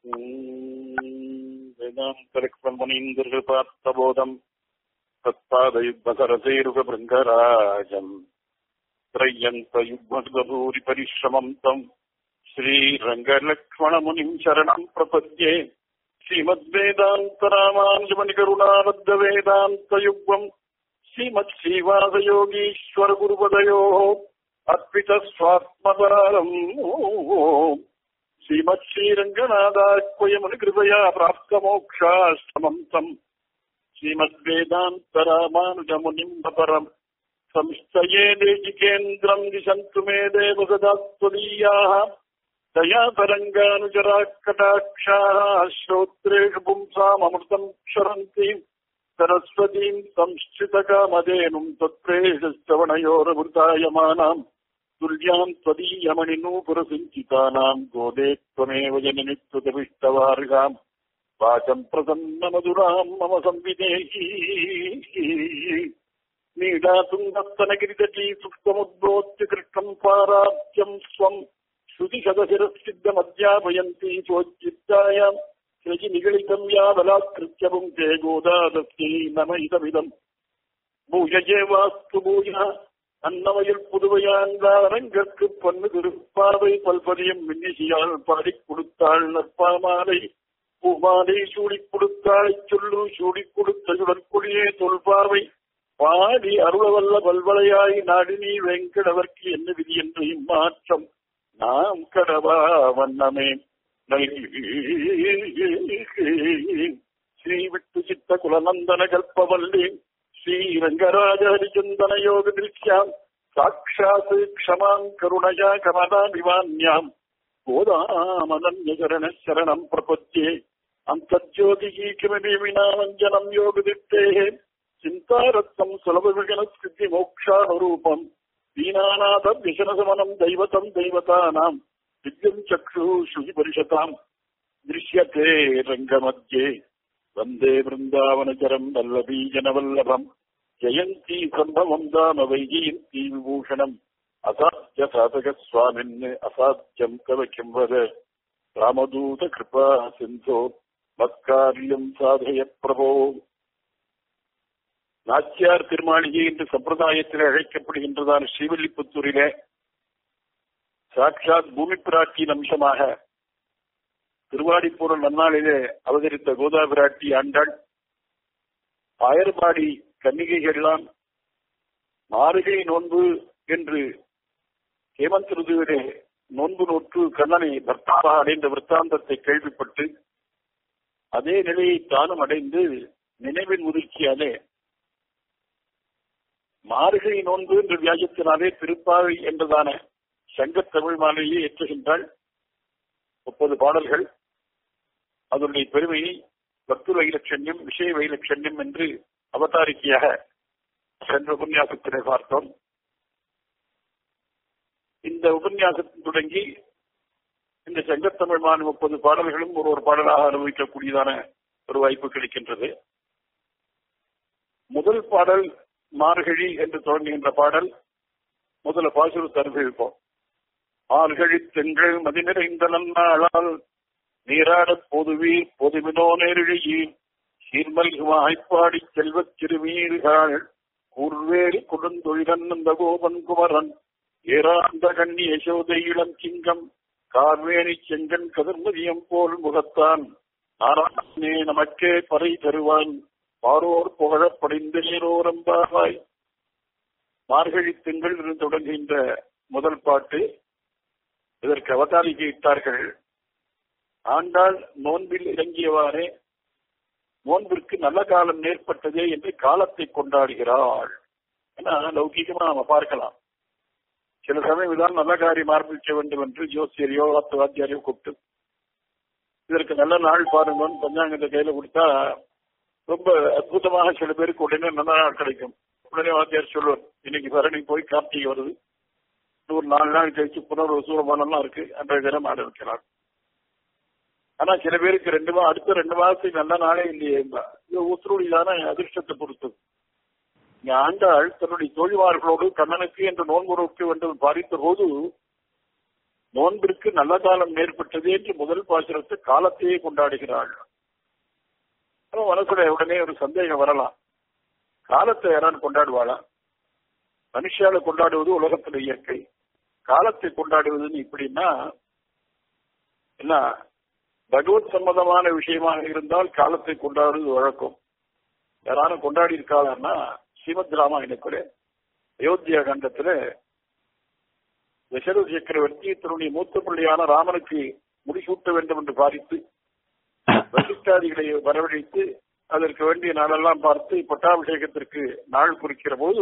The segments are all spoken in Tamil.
वेदान्तरिक्तमुनीन्द्रकृपात्तबोधम् तत्पादयुग्मसरसैरुगभृङ्गराजम् त्रय्यन्तयुग्मभूरिपरिश्रमम् तम् श्रीरङ्गलक्ष्मणमुनिम् शरणम् प्रपद्ये श्रीमद्वेदान्तरामानुजमणिकरुणाबद्धवेदान्तयुग्मम् श्रीमत्श्रीवासयोगीश्वरगुरुपदयोः अर्पितस्वात्मतारम् श्रीमत्श्रीरङ्गनादाह्वयमुनिकृपया प्राप्तमोक्षाष्टमम् तम् श्रीमद्वेदान्तरामानुजमुनिम् परम् संस्थये देशिकेन्द्रम् दिशन्तु मे देव सदा त्वदीयाः दया तरङ्गानुचराः कटाक्षाः श्रोत्रेषु पुंसाममृतम् क्षरन्ति सरस्वतीम् संश्चितकामधेनुम् तत्प्रेषश्रवणयोरमृतायमानाम् तुल्याम् त्वदीयमणिनूपुरसिञ्चितानाम् गोदे त्वमेव जननित्वतविष्टवार्गाम् वाचम् प्रसन्नमधुराम् मम संविदेही नीडातुङ्गस्तनगिरितटी सुप्तमुद्बोध्य कृष्णम् पाराप्यम् स्वम् श्रुतिशतशिरसिद्धमध्यापयन्ती स्वोच्चित्तायाम् सृजि निगलितम् या बलात्कृत्य पुङ्क्ते गोदादस्यै नम इदमिदम् பூஜையே வாஸ்து பூஜா அன்னவயல் புதுவையாண்டாரங்கற்கு பொன்னு திருப்பாவை பல்பதியம் மின்னிசியால் பாடிக் கொடுத்தாள் நற்பாமாலை பூமாலை சூடிக் கொடுத்தாள் சொல்லு சூடிக் கொடுத்த சுடற்கொடியே தொல்பாவை பாடி அருளவல்ல பல்வளையாய் நாடினி வெங்கடவர்க்கு என்ன விதி என்று இம்மாற்றம் நாம் கடவா வண்ணமே ஸ்ரீ விட்டு சித்த குலநந்தன கல்பவல்லி ஸ்ரீரங்கராஜ ஹரிச்சந்தன யோக திருஷ்யாம் சாட்சாத் க்ஷமாம் கருணயா கமலாபிவான்யாம் கோதாமனன்யசரண சரணம் பிரபத்யே அந்தஜோதிகி கிமபி வினாவஞ்சனம் யோகதித்தேः சிந்தாரத்தம் சுலபவிகன ஸ்திதி மோக்ஷானுரூபம் दीनानाथ व्यसनसमनम् दैवतम् दैवतानाम् दिव्यम् चक्षुः शुचिपरिषताम् दृश्यते रङ्गमध्ये वन्दे वृन्दावनचरम् वल्लभीजनवल्लभम् जयन्ती सम्भवम् दाम वैजयन्ती विभूषणम् असाध्य साधकस्वामिन् असाध्यम् कव किं वद रामदूतकृपा सिन्धो मत्कार्यम् साधय प्रभो நாச்சியார் திருமாளிகை என்று சம்பிரதாயத்தில் அழைக்கப்படுகின்றதான ஸ்ரீவில்லிபுத்தூரிலே சாட்சாத் பூமி பிராட்டியின் அம்சமாக திருவாடிப்பூர நன்னாளிலே அவதரித்த கோதா பிராட்டி ஆண்டாள் ஆயர்பாடி கன்னிகைகள்லாம் மாறுகை நோன்பு என்று ஹேமந்த் ருதுவிலே நோன்பு நோற்று கண்ணனை பர்த்தாவாக அடைந்த விற்த்தாந்தத்தை கேள்விப்பட்டு அதே நிலையை தானும் அடைந்து நினைவின் முதிர்ச்சியாலே மார்கழி நோன்பு என்ற வியாஜத்தினாலே திருப்பாவை என்றதான சங்கத் தமிழ் மாலையை ஏற்றுகின்றாள் முப்பது பாடல்கள் அதனுடைய பெருமையை பக்து வைலட்சண்யம் விஷய வைலட்சண்யம் என்று அவதாரிக்கையாக சென்ற உபன்யாசத்திலே பார்த்தோம் இந்த உபன்யாசத்தில் தொடங்கி இந்த சங்கத்தமிழ் மாநில முப்பது பாடல்களும் ஒரு ஒரு பாடலாக அனுபவிக்கக்கூடியதான ஒரு வாய்ப்பு கிடைக்கின்றது முதல் பாடல் மார்கழி என்று தொடங்குகின்ற பாடல் முதல்ல பாசுரத்தை அனுபவிப்போம் ஆர்கழி தெங்கள் மதிநிறைந்த நன்னாளால் நீராடப் பொதுவீர் பொதுவினோ நேரிழையீர் சீர்மல்குமாய்ப்பாடி செல்வச் சிறுமீர்கள் கூர்வேலி கொடுந்தொழிலன் அந்த கோபன் குமரன் ஏராந்த கண்ணி யசோதை இளம் சிங்கம் கார்வேணி செங்கன் கதிர்மதியம் போல் முகத்தான் நாராயணே நமக்கே பறை தருவான் பாரோர் புகழப் படிந்த நீரோரம்பாவாய் மார்கழி திங்கள் இருந்து தொடங்குகின்ற முதல் பாட்டு இதற்கு அவதாரிக்கு இட்டார்கள் ஆண்டாள் நோன்பில் இறங்கியவாறே நோன்பிற்கு நல்ல காலம் ஏற்பட்டதே என்று காலத்தை கொண்டாடுகிறாள் ஏன்னா லௌகிகமா நாம பார்க்கலாம் சில சமயம் இதான் நல்ல காரியம் ஆரம்பிக்க வேண்டும் என்று ஜோசியரையோ வாத்தியாரையோ கூப்பிட்டு இதற்கு நல்ல நாள் பாருங்கன்னு பஞ்சாங்கத்தை கையில கொடுத்தா ரொம்ப அற்புதமாக சில பேருக்கு உடனே நல்ல நாள் கிடைக்கும் உடனே வாத்தியார் சொல்லுவார் இன்னைக்கு பரணி போய் கார்த்திகை வருது ஒரு நாலு நாள் கழிச்சு புனர் சூரமானலாம் இருக்கு அன்றைய தினம் ஆரம்பிக்கலாம் ஆனா சில பேருக்கு ரெண்டு மா அடுத்த ரெண்டு மாதத்துக்கு நல்ல நாளே இல்லையே இது உத்தரவுதான அதிர்ஷ்டத்தை பொறுத்தது இங்க ஆண்டாள் தன்னுடைய தோழிமார்களோடு கண்ணனுக்கு என்று நோன்புறவுக்கு என்று பாரித்த போது நோன்பிற்கு நல்ல காலம் ஏற்பட்டது என்று முதல் பாசுரத்து காலத்தையே கொண்டாடுகிறாள் அப்ப மனசுல உடனே ஒரு சந்தேகம் வரலாம் காலத்தை யாரான் கொண்டாடுவாளா மனுஷால கொண்டாடுவது உலகத்துல இயற்கை காலத்தை கொண்டாடுவதுன்னு இப்படின்னா என்ன பகவத் சம்மதமான விஷயமாக இருந்தால் காலத்தை கொண்டாடுவது வழக்கம் யாராரும் கொண்டாடி இருக்காளன்னா ஸ்ரீமத் ராமாயணத்துல அயோத்தியா கண்டத்துல தசரத சக்கரவர்த்தி தன்னுடைய மூத்த பிள்ளையான ராமனுக்கு முடிசூட்ட வேண்டும் என்று பாரித்து வசிஷ்டாதிகளை வரவழைத்து அதற்கு வேண்டிய நாளெல்லாம் பார்த்து பட்டாபிஷேகத்திற்கு நாள் குறிக்கிற போது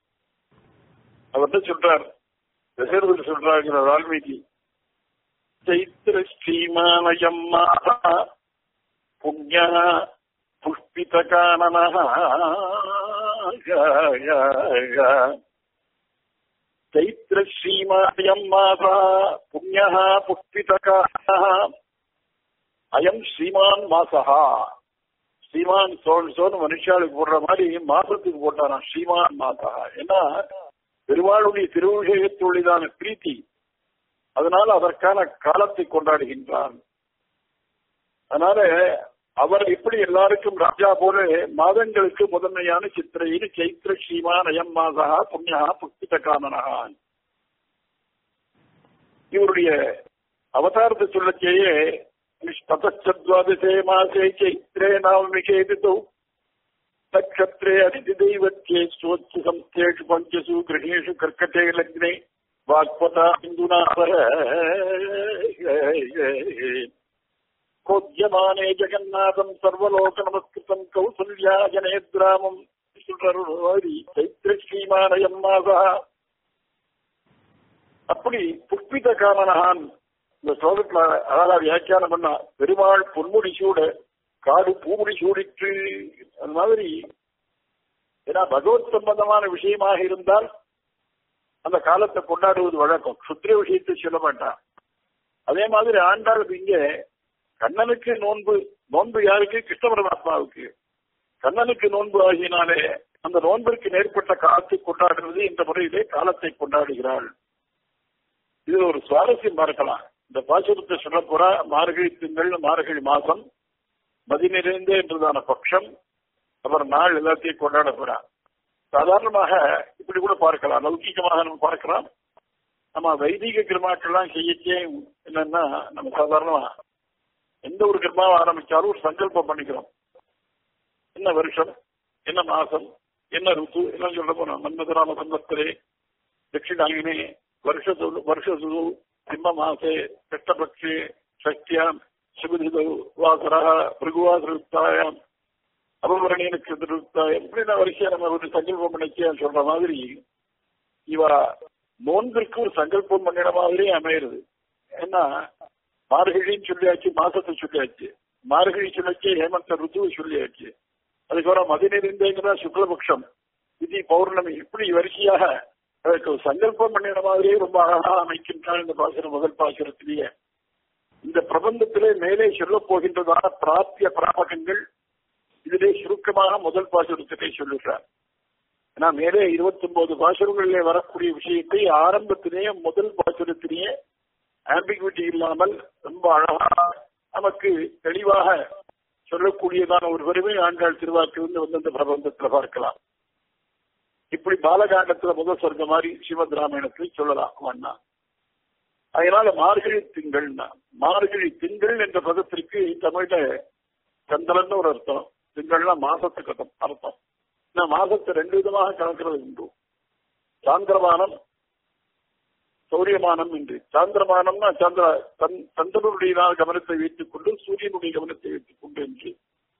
அவர் சொல்றார் தசரதர் சொல்றாங்க வால்மீகி चैत्र श्रीमानयम्माः पुण्यः पुष्पितकाननः चैत्र श्रीमानयम्माः पुण्यः पुष्पितकाननः அயம் ஸ்ரீமான் மாசஹா ஸ்ரீமான் சோன் சோன் மனுஷாளுக்கு போடுற மாதிரி மாசத்துக்கு போட்டானா ஸ்ரீமான் மாசஹா ஏன்னா பெருமாளுடைய திருவிஷயத்துள்ளதான பிரீத்தி அதனால அதற்கான காலத்தை கொண்டாடுகின்றான் அதனால அவர் எப்படி எல்லாருக்கும் ராஜா போல மாதங்களுக்கு முதன்மையான சித்திரையில் சைத்திர ஸ்ரீமான் அயம் மாதா புண்ணியா புத்தித காமனகா இவருடைய அவதாரத்தை சொல்லச்சேயே ததச்சத்வாதசே மாசே சைத்திரே நவமிகேதிதோ நட்சத்திரே அதிதி தெய்வத்தே ஸ்வச்சு சம்ஸ்தேஷு பஞ்சசு கிரகேஷு கர்க்கட்டே லக்னே वाक्पता इन्दुनापर कोद्यमाने जगन्नाथम् सर्वलोकनमस्कृतम् कौसल्या जनेद्रामम् चैत्रश्रीमानயம் மாதா அப்படி புஷ்பித காமனகான் இந்த ஸ்லோகத்துல அழகா வியாக்கியானம் பண்ணா பெருமாள் பொன்முடி சூட காடு பூமுடி சூடிற்று அந்த மாதிரி ஏன்னா பகவத் சம்பந்தமான விஷயமாக இருந்தால் அந்த காலத்தை கொண்டாடுவது வழக்கம் சுத்திர விஷயத்தை சொல்ல மாட்டான் அதே மாதிரி ஆண்டாளுக்கு இங்க கண்ணனுக்கு நோன்பு நோன்பு யாருக்கு கிருஷ்ண பரமாத்மாவுக்கு கண்ணனுக்கு நோன்பு ஆகினாலே அந்த நோன்பிற்கு நேர்பட்ட காலத்தை கொண்டாடுறது இந்த முறையிலே காலத்தை கொண்டாடுகிறாள் இது ஒரு சுவாரஸ்யம் பார்க்கலாம் இந்த பாசுரத்தை சொல்ல போறா மார்கழி திங்கள் மார்கழி மாசம் மதி நிறைந்த என்றதான பட்சம் அப்புறம் நாள் எல்லாத்தையும் கொண்டாட போறா சாதாரணமாக இப்படி கூட பார்க்கலாம் லௌகிகமாக நம்ம பார்க்கலாம் நம்ம வைதிக கிரமாக்கள்லாம் செய்யச்சே என்னன்னா நம்ம சாதாரணமா எந்த ஒரு கிரமாவை ஆரம்பிச்சாலும் ஒரு சங்கல்பம் பண்ணிக்கிறோம் என்ன வருஷம் என்ன மாசம் என்ன ருத்து எல்லாம் சொல்ல போனோம் மன்மதராம சம்பத்தரே தட்சிணாயினே வருஷது வருஷசு சிம்ம மாசே கஷ்டபக்ஷே சக்தியாம் சுபதிதௌ வாசரா பிருகுவாசருத்தாயாம் அபவரணியனுக்கு திருத்தாயம் இப்படின்னா வரிசையா நம்ம ஒரு சங்கல்பம் பண்ணிச்சு சொல்ற மாதிரி இவ நோன்பிற்கு ஒரு சங்கல்பம் பண்ணின மாதிரி அமையிறது ஏன்னா மார்கழின்னு சொல்லியாச்சு மாசத்தை சொல்லியாச்சு மார்கழி சொல்லியாச்சு ஹேமந்த ருத்துவை சொல்லியாச்சு அதுக்கப்புறம் மதி நிறைந்தேங்கிற சுக்லபக்ஷம் விதி பௌர்ணமி இப்படி வரிசையாக அதற்கு சங்கல்பம் பண்ணின மாதிரியே ரொம்ப அழகா அமைக்கின்றான் இந்த பாசுரம் முதல் பாசுரத்திலேயே இந்த பிரபந்தத்திலே மேலே சொல்லப் போகின்றதான பிராப்திய பிராபகங்கள் இதிலே சுருக்கமாக முதல் பாசுரத்திலே சொல்லுகிறார் ஏன்னா மேலே இருபத்தி ஒன்பது பாசுரங்களிலே வரக்கூடிய விஷயத்தை ஆரம்பத்திலேயே முதல் பாசுரத்திலேயே ஆம்பிகுவிட்டி இல்லாமல் ரொம்ப அழகா நமக்கு தெளிவாக சொல்லக்கூடியதான ஒரு பெருமை ஆண்டாள் திருவாக்கிலிருந்து வந்து அந்த பிரபந்தத்துல பார்க்கலாம் இப்படி பாலகாண்டத்துல முதல் சொர்க்க மாதிரி ஸ்ரீமத் ராமாயணத்தில் சொல்லலாம் அண்ணா அதனால மார்கழி திங்கள்னா மார்கழி திங்கள் என்ற பதத்திற்கு தமிழ்ல சந்திரன் ஒரு அர்த்தம் திங்கள்னா மாசத்துக்கு அர்த்தம் அர்த்தம் நான் மாசத்தை ரெண்டு விதமாக கணக்கிறது உண்டு சாந்திரமானம் சௌரியமானம் என்று சாந்திரமானம்னா சந்திர சந்திரனுடைய கவனத்தை வைத்துக் கொண்டு சூரியனுடைய கவனத்தை வைத்துக் கொண்டு என்று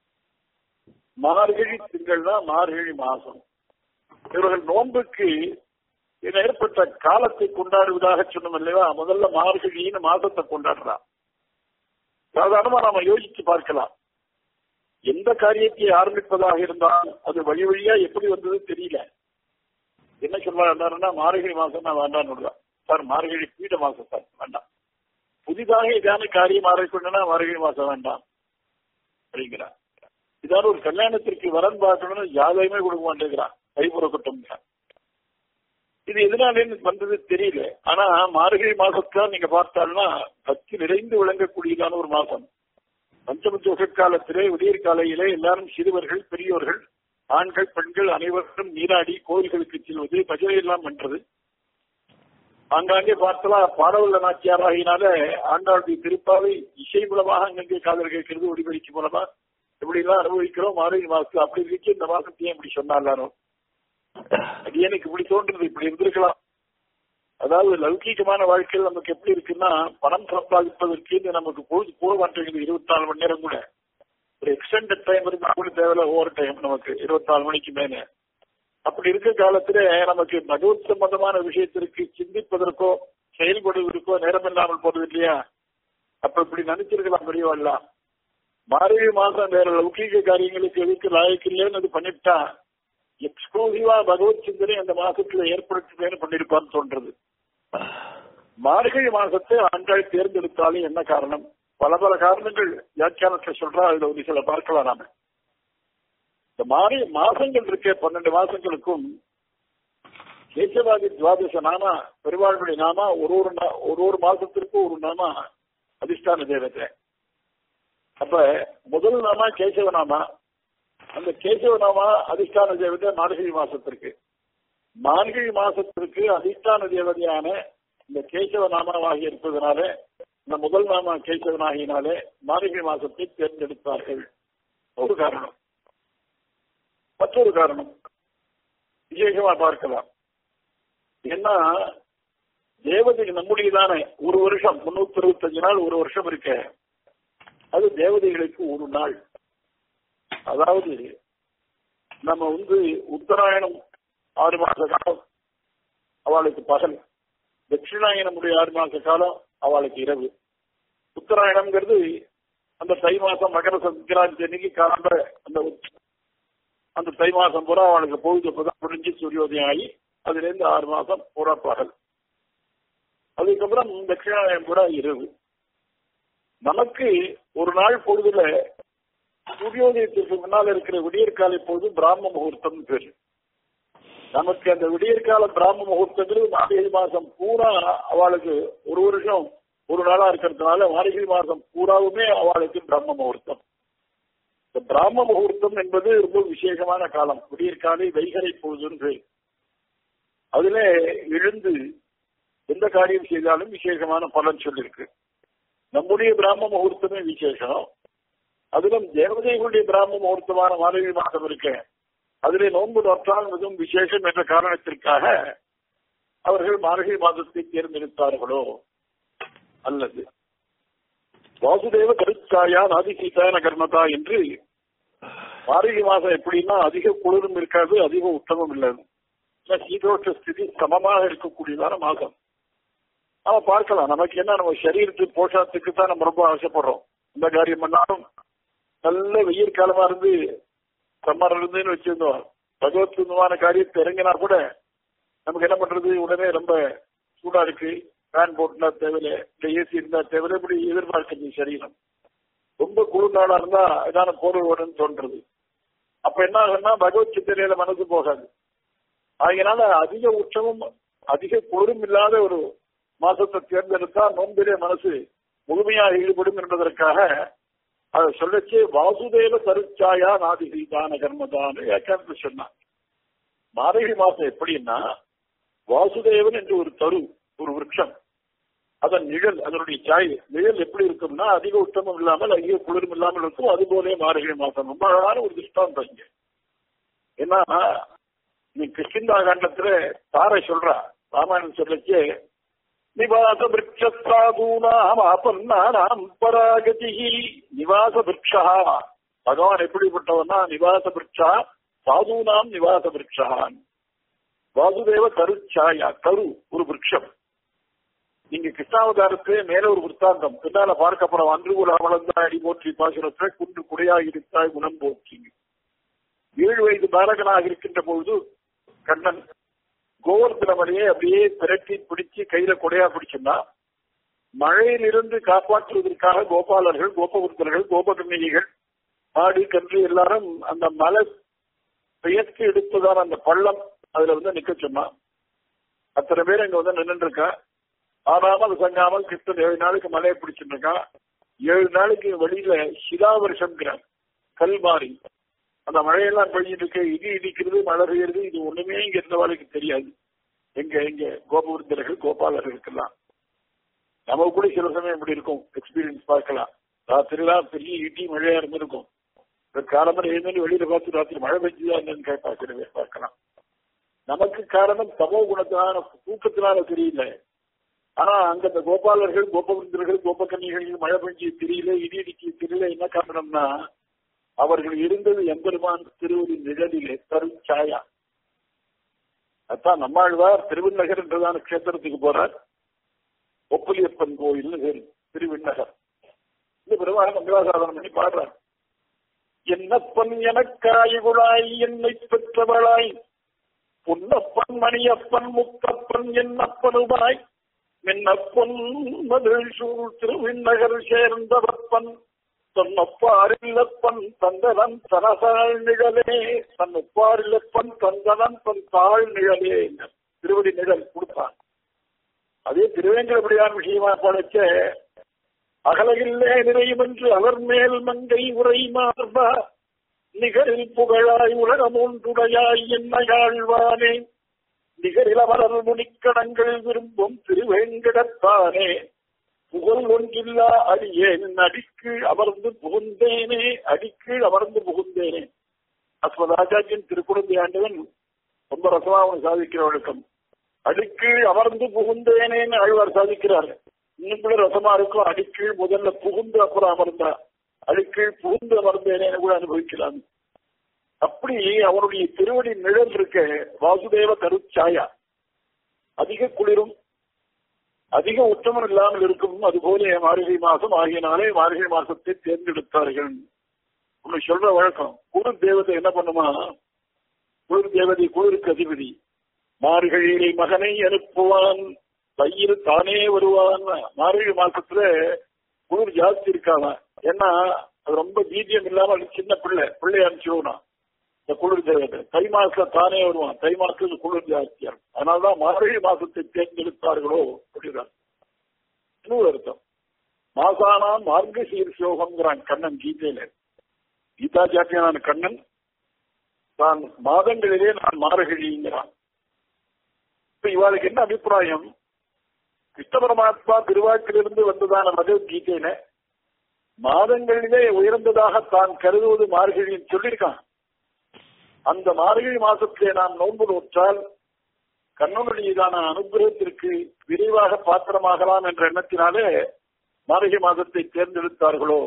மார்கழி திங்கள்னா மார்கழி மாசம் இவர்கள் நோன்புக்கு ஏற்பட்ட காலத்தை கொண்டாடுவதாக சொன்னோம் இல்லையா முதல்ல மார்கழின்னு மாசத்தை கொண்டாடுறா சாதாரணமா நாம யோசிச்சு பார்க்கலாம் எந்த காரியத்தை ஆரம்பிப்பதாக இருந்தால் அது வழி வழியா எப்படி வந்தது தெரியல என்ன சொல்றாருன்னா மார்கழி மாசம் நான் வேண்டாம்னு விடுறேன் சார் மார்கழி பீட மாசம் சார் வேண்டாம் புதிதாக இதான காரியம் ஆரம்பிக்கணும்னா மார்கழி மாசம் வேண்டாம் அப்படிங்கிறான் இதான ஒரு கல்யாணத்திற்கு வரன் பார்க்கணும்னு யாதையுமே கொடுக்க மாட்டேங்கிறான் கைப்புற குட்டம் இது எதனால வந்தது தெரியல ஆனா மார்கழி மாசத்தான் நீங்க பார்த்தால்னா பக்தி நிறைந்து விளங்கக்கூடியதான ஒரு மாசம் பஞ்சம காலத்திலே விடியற் காலையிலே எல்லாரும் சிறுவர்கள் பெரியோர்கள் ஆண்கள் பெண்கள் அனைவரும் நீராடி கோயில்களுக்கு செல்வது பஜனை எல்லாம் பண்றது ஆங்காங்கே பார்த்தலாம் பாடவுள்ள நாச்சியார் ஆகினால ஆண்டாளுடைய திருப்பாவை இசை மூலமாக அங்கங்கே காதல் கேட்கிறது ஒளிபெருக்கி மூலமா இப்படி எல்லாம் அனுபவிக்கிறோம் மார்கழி மாசம் அப்படி இருக்கு இந்த மாசத்தையும் இப்படி சொன்னா எல்லாரும் அது எனக்கு இப்படி தோன்றது இப்படி இருந்திருக்கலாம் அதாவது லௌகீகமான வாழ்க்கையில் நமக்கு எப்படி இருக்குன்னா பணம் சம்பாதிப்பதற்கு நமக்கு பொழுது போக மாட்டேங்குது இருபத்தி நாலு மணி நேரம் கூட ஒரு எக்ஸ்டெண்டட் டைம் இருந்தா கூட தேவையில்ல ஓவர் டைம் நமக்கு இருபத்தி நாலு மணிக்கு மேல அப்படி இருக்க காலத்துல நமக்கு பகவத் சம்பந்தமான விஷயத்திற்கு சிந்திப்பதற்கோ செயல்படுவதற்கோ நேரம் இல்லாமல் போறது இல்லையா அப்ப இப்படி நினைச்சிருக்கலாம் பெரியவாள்லாம் மார்கழி மாசம் வேற லௌகீக காரியங்களுக்கு எதுக்கு லாயக்கு இல்லைன்னு அது பண்ணிட்டா எக்ஸ்க்ளூசிவா பகவத் சிந்தனை அந்த மாசத்துல ஏற்படுத்துவேன்னு பண்ணிருப்பான்னு தோன்றது மார்கழி மாசத்தை ஆண்டாள் தேர்ந்தெடுத்தாலும் என்ன காரணம் பல பல காரணங்கள் வியாக்கியானத்தை சொல்றா அதுல ஒரு சில பார்க்கலாம் நாம இந்த மாறி மாசங்கள் இருக்க பன்னெண்டு மாசங்களுக்கும் கேசவாதி துவாதச நாமா பெருவாழ்வுடைய நாமா ஒரு ஒரு ஒரு ஒரு மாசத்திற்கும் ஒரு நாமா அதிஷ்டான தேவத்தை அப்ப முதல் நாமா கேசவ நாமா அந்த கேசவ நாமா அதிஷ்டான தேவதை மார்கழி மாசத்திற்கு மார்கழி மாசத்திற்கு அதிஷ்டான தேவதையான இந்த கேசவ நாமாவாகி இருப்பதனால இந்த முதல் நாமா கேசவனாகினாலே மார்கழி மாசத்தை தேர்ந்தெடுத்தார்கள் ஒரு காரணம் மற்றொரு காரணம் விசேஷமா பார்க்கலாம் ஏன்னா தேவதை நம்முடையதான ஒரு வருஷம் முன்னூத்தி அறுபத்தஞ்சு நாள் ஒரு வருஷம் இருக்க அது தேவதைகளுக்கு ஒரு நாள் அதாவது நம்ம வந்து உத்தராயணம் ஆறு மாச காலம் அவளுக்கு பகல் தட்சிணாயனமுடைய ஆறு மாச காலம் அவளுக்கு இரவு உத்தராயணம்ங்கிறது அந்த தை மாசம் மகர சங்கராந்தி அன்னைக்கு காலம்ப அந்த அந்த தை மாசம் பூரா அவளுக்கு பொழுது இப்பதான் முடிஞ்சு சூரியோதயம் ஆகி அதுல இருந்து ஆறு மாசம் பூரா பகல் அதுக்கப்புறம் தட்சிணாயனம் கூட இரவு நமக்கு ஒரு நாள் பொழுதுல சூரியோதயத்திற்கு முன்னால் இருக்கிற விடியற்காலை பொழுது பிராம முகூர்த்தம் பேரு நமக்கு அந்த விடியற்கால பிராம முகூர்த்தங்கிறது மார்கழி மாசம் பூரா அவளுக்கு ஒரு வருஷம் ஒரு நாளா இருக்கிறதுனால மார்கழி மாசம் பூராவுமே அவளுக்கு பிரம்ம முகூர்த்தம் இந்த பிராம முகூர்த்தம் என்பது ரொம்ப விசேஷமான காலம் விடியற்காலை வைகரை பொழுது அதுல எழுந்து எந்த காரியம் செய்தாலும் விசேஷமான பலன் சொல்லிருக்கு நம்முடைய பிராம முகூர்த்தமே விசேஷம் அதிலும் தேவதைகளுடைய பிராம முகூர்த்தமான மார்கழி மாதம் இருக்க அதிலே நோன்பு நோற்றால் மிகவும் விசேஷம் என்ற காரணத்திற்காக அவர்கள் மார்கழி மாதத்தை தேர்ந்தெடுத்தார்களோ அல்லது வாசுதேவ கருச்சாயா நாதிசீதான கர்மதா என்று மார்கழி மாதம் எப்படின்னா அதிக குளிரும் இருக்காது அதிக உத்தமம் இல்லாது சீதோஷ ஸ்திதி சமமாக இருக்கக்கூடியதான மாதம் நாம பார்க்கலாம் நமக்கு என்ன நம்ம சரீரத்து போஷாத்துக்கு தான் நம்ம ரொம்ப ஆசைப்படுறோம் இந்த காரியம் பண்ணாலும் நல்ல வெயில் காலமா இருந்து சம்மர் இருந்துன்னு வச்சிருந்தோம் பகவத் சுந்தமான காரியத்தை இறங்கினா கூட நமக்கு என்ன பண்றது உடனே ரொம்ப சூடா இருக்கு ஃபேன் போட்டுனா தேவையில்லை இந்த ஏசி இருந்தா தேவையில்லை இப்படி எதிர்பார்க்குது சரீரம் ரொம்ப குளிர்நாளா இருந்தா ஏதான பொருள் வரும்னு தோன்றது அப்ப என்ன ஆகுன்னா பகவத் சிந்தனையில மனசு போகாது அதனால அதிக உற்சவம் அதிக குளிரும் இல்லாத ஒரு மாசத்தை தேர்ந்தெடுத்தா நோம்பிலே மனசு முழுமையாக ஈடுபடும் என்பதற்காக அதை சொல்லச்சு வாசுதேவ கருச்சாயா நாதிகீதான கர்மதான் வியாக்கியானத்தை சொன்னான் மார்கழி மாசம் எப்படின்னா வாசுதேவன் என்று ஒரு தரு ஒரு விருட்சம் அதன் நிழல் அதனுடைய சாய் நிழல் எப்படி இருக்கும்னா அதிக உத்தமம் இல்லாமல் அதிக குளிரும் இல்லாமல் இருக்கும் அது போலே மார்கழி மாசம் ரொம்ப அழகான ஒரு திருஷ்டாந்தம் இங்க ஏன்னா நீ கிருஷ்ணா காண்டத்துல தாரை சொல்றா ராமாயணம் சொல்லச்சே நிவாச விரக்ஷாதூனாம் ஆபன்னானாம் பராகதி நிவாச விரக்ஷா பகவான் எப்படிப்பட்டவன்னா நிவாச விரக்ஷா சாதுனாம் நிவாச விரக்ஷான் வாசுதேவ கருச்சாயா கரு ஒரு விரக்ஷம் நீங்க கிருஷ்ணாவதாரத்திலே மேல ஒரு விற்த்தாந்தம் பின்னால பார்க்கப்படும் அன்று ஒரு வளர்ந்த அடி போற்றி பாசுரத்தை குன்று குடையாக இருந்தாய் குணம் போற்றி ஏழு வயது பாலகனாக இருக்கின்ற பொழுது கண்ணன் கோவர்தன மலையை அப்படியே பிரட்டி பிடிச்சு கையில கொடையா பிடிச்சுன்னா மழையிலிருந்து காப்பாற்றுவதற்காக கோபாலர்கள் கோபவர்த்தர்கள் கோபகன்னிகைகள் மாடு கன்று எல்லாரும் அந்த மலை பெயர்த்து எடுத்ததான அந்த பள்ளம் அதுல வந்து நிக்க சொன்னான் அத்தனை பேர் அங்க வந்து நின்று இருக்கா ஆறாமல் சங்காமல் கிருஷ்ணன் ஏழு நாளைக்கு மலையை பிடிச்சிட்டு இருக்கான் ஏழு நாளைக்கு வெளியில சிலா வருஷம்ங்கிறார் கல் மாறி அந்த மழையெல்லாம் பெய்ஞ்சிட்டு இருக்கு இடி இடிக்கிறது மழை பெய்யுறது இது ஒண்ணுமே இங்க இருந்தவாளுக்கு தெரியாது எங்க எங்க கோபவருந்தர்கள் கோபாலர்களுக்கெல்லாம் நமக்கு கூட சில சமயம் இப்படி இருக்கும் எக்ஸ்பீரியன்ஸ் பார்க்கலாம் ராத்திரிலாம் பெரிய இடி மழையா இருந்திருக்கும் காலம்பரம் எழுந்து வெளியில பார்த்து ராத்திரி மழை பெஞ்சுதா என்னன்னு கேட்பா சில பேர் பார்க்கலாம் நமக்கு காரணம் தமோ குணத்தினால தூக்கத்தினால தெரியல ஆனா அங்க இந்த கோபாலர்கள் கோபவருந்தர்கள் கோபக்கன்னிகள் மழை பெஞ்சு தெரியல இடி இடிக்கு தெரியல என்ன காரணம்னா அவர்கள் இருந்தது எம்பெருமான் திருவடி நிழலிலே தரும் சாயா அதான் நம்மாழ்வார் திருவிண்ணகர் என்றதான கஷேத்திரத்துக்கு போறார் ஒப்பலியப்பன் கோயில் பேரு திருவிண்ணகர் இந்த பெருமாள் மங்களாசாதனம் பண்ணி பாடுறார் என்னப்பன் எனக்காயுகுழாய் என்னை பெற்றவளாய் பொன்னப்பன் மணியப்பன் முத்தப்பன் என்னப்பனுமாய் மின்னப்பன் மதில் சூழ் திருவிண்ணகர் சேர்ந்தவப்பன் தொன்னப்பாரில்லப்பன் தந்தனன் தனசாள் நிழலே தன்னொப்பாரில்லப்பன் தந்தனன் தன் தாழ் நிழலே திருவடி நிழல் கொடுத்தான் அதே திருவேங்கடபடியான் விஷயமா படைச்ச அகலகில்லே நிறையும் என்று அவர் மேல் மங்கை உரை மார்பா நிகரில் புகழாய் உலகமொன்றுடையாய் என்னையாழ்வானே நிகரில் அவரல் முனிக்கடங்கள் விரும்பும் திருவேங்கடத்தானே புகழ் ஒன்றில்லா அடியேன் அடிக்கு அமர்ந்து புகுந்தேனே அடிக்கு அமர்ந்து புகுந்தேனே அஸ்வதாச்சாரியன் திருக்குழந்தை ஆண்டவன் ரொம்ப ரசமா அவன் சாதிக்கிற வழக்கம் அடிக்கீழ் அமர்ந்து புகுந்தேனேன்னு ஆழ்வார் சாதிக்கிறார் இன்னும் கூட ரசமா இருக்கும் அடிக்கீழ் முதல்ல புகுந்து அப்புறம் அமர்ந்தா அடிக்கீழ் புகுந்து அமர்ந்தேனேன்னு கூட அனுபவிக்கலாம் அப்படி அவனுடைய திருவடி நிழல் இருக்க வாசுதேவ கருச்சாயா அதிக குளிரும் அதிக உத்தமம் இல்லாமல் இருக்கும் அதுபோல மார்கழி மாசம் ஆகியனாலே மார்கழி மாசத்தை தேர்ந்தெடுத்தார்கள் உன்னை சொல்ற வழக்கம் குளிர் தேவதை என்ன பண்ணுமா குளிர் தேவதை குளிருக்கு அதிபதி மார்கழியிலே மகனை அனுப்புவான் பயிர் தானே வருவான் மார்கழி மாசத்துல குளிர் ஜாஸ்தி இருக்காங்க ஏன்னா அது ரொம்ப பீஜியம் இல்லாம சின்ன பிள்ளை பிள்ளை அனுப்பிச்சிடுவோம் இந்த குளிர் தேவதை தை மாசத்துல தானே வருவான் தை மாசத்துல குளிர் ஜாஸ்தியா இருக்கும் அதனாலதான் மார்கழி மாசத்தை தேர்ந்தெடுத்தார்களோ அப்படிதான் இன்னொரு அர்த்தம் மாசானா மார்க சீர்ஷோகம்ங்கிறான் கண்ணன் கீதையில கீதா ஜாத்தியனான கண்ணன் தான் மாதங்களிலே நான் மார்கழிங்கிறான் இப்ப இவாளுக்கு என்ன அபிப்பிராயம் கிருஷ்ண பரமாத்மா திருவாக்கிலிருந்து வந்ததான பகவத்கீதையில மாதங்களிலே உயர்ந்ததாக தான் கருதுவது மார்கழின்னு சொல்லியிருக்கான் அந்த மார்கழி மாசத்திலே நாம் நோன்பு நோற்றால் கண்ணனுடையதான அனுகிரகத்திற்கு விரைவாக பாத்திரமாகலாம் என்ற எண்ணத்தினாலே மார்கழி மாதத்தை தேர்ந்தெடுத்தார்களோ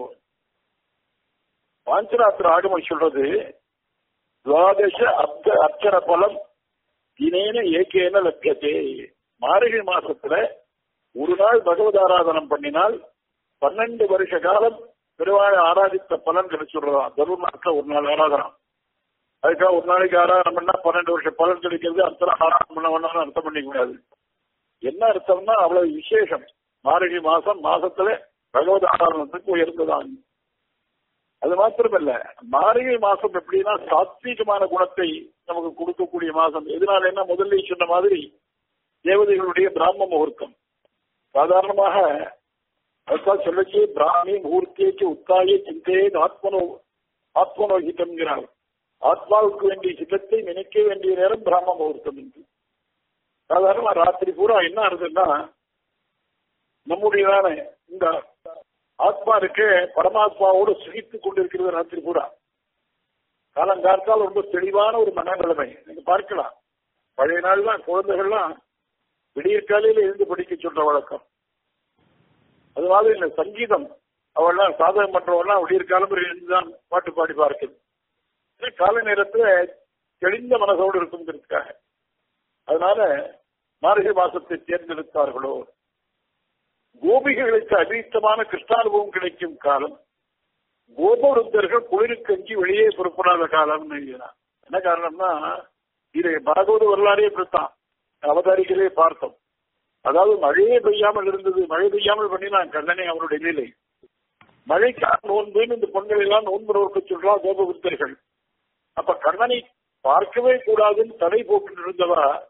பாஞ்சராத்திர ஆகமம் சொல்றது துவாதச அப்த அர்ச்சன பலம் தினேன ஏகேன லட்சத்தே மார்கழி மாசத்துல ஒரு நாள் பகவத் ஆராதனம் பண்ணினால் பன்னெண்டு வருஷ காலம் பெருவாழ ஆராதித்த பலன் கிடைச்சுடுறதாம் தருண நாட்கள் ஒரு நாள் ஆராதனம் அதுக்காக ஒரு நாளைக்கு ஆராதனம் பண்ணா பன்னெண்டு வருஷம் பலன் கிடைக்கிறது அத்தனை ஆராதனம் பண்ண வேணாலும் அர்த்தம் பண்ணிக்க கூடாது என்ன அர்த்தம்னா அவ்வளவு விசேஷம் மார்கழி மாசம் மாசத்துல பகவத் ஆராதனத்துக்கு உயர்ந்ததான் அது மாத்திரமல்ல மார்கழி மாசம் எப்படின்னா சாத்வீகமான குணத்தை நமக்கு கொடுக்கக்கூடிய மாசம் எதனால என்ன முதல்ல சொன்ன மாதிரி தேவதைகளுடைய பிராம முகூர்த்தம் சாதாரணமாக அதுதான் சொல்லச்சு பிராமி முகூர்த்தேக்கு உத்தாய சிந்தையே ஆத்மனோ ஆத்மனோகிதம்ங்கிறார் ஆத்மாவுக்கு வேண்டிய சித்தத்தை நினைக்க வேண்டிய நேரம் பிராம முகூர்த்தம் என்று சாதாரணமா ராத்திரி பூரா என்ன ஆகுதுன்னா நம்முடையதான இந்த ஆத்மா இருக்கு பரமாத்மாவோடு சுகித்து கொண்டிருக்கிறது ராத்திரி பூரா காலங்காலத்தால் ரொம்ப தெளிவான ஒரு மனநிலைமை நீங்க பார்க்கலாம் பழைய நாள் தான் குழந்தைகள்லாம் விடியற் காலையில இருந்து படிக்க சொல்ற வழக்கம் அது மாதிரி இந்த சங்கீதம் அவள்லாம் சாதகம் பண்றவெல்லாம் விடியற் காலம் இருந்துதான் பாட்டு பாடி பார்க்குது கால நேரத்துல தெளிந்த மனசோடு இருக்குங்கிறதுக்காக அதனால மார்கழி மாசத்தை தேர்ந்தெடுத்தார்களோ கோபிகளுக்கு அபீத்தமான கிருஷ்ணானுபவம் கிடைக்கும் காலம் கோபவருத்தர்கள் குளிருக்கஞ்சி வெளியே புறப்படாத காலம்னு எழுதினார் என்ன காரணம்னா இது பாகவத வரலாறே இப்படித்தான் அவதாரிகளே பார்த்தோம் அதாவது மழையே பெய்யாமல் இருந்தது மழை பெய்யாமல் பண்ணினான் கண்ணனை அவருடைய நிலை மழைக்காக நோன்புன்னு இந்த பொங்கல் எல்லாம் நோன்பு நோக்க சொல்றா கோபபுத்தர்கள் அப்ப கண்ணனை பார்க்கவே கூடாதுன்னு தடை போட்டு இருந்தவா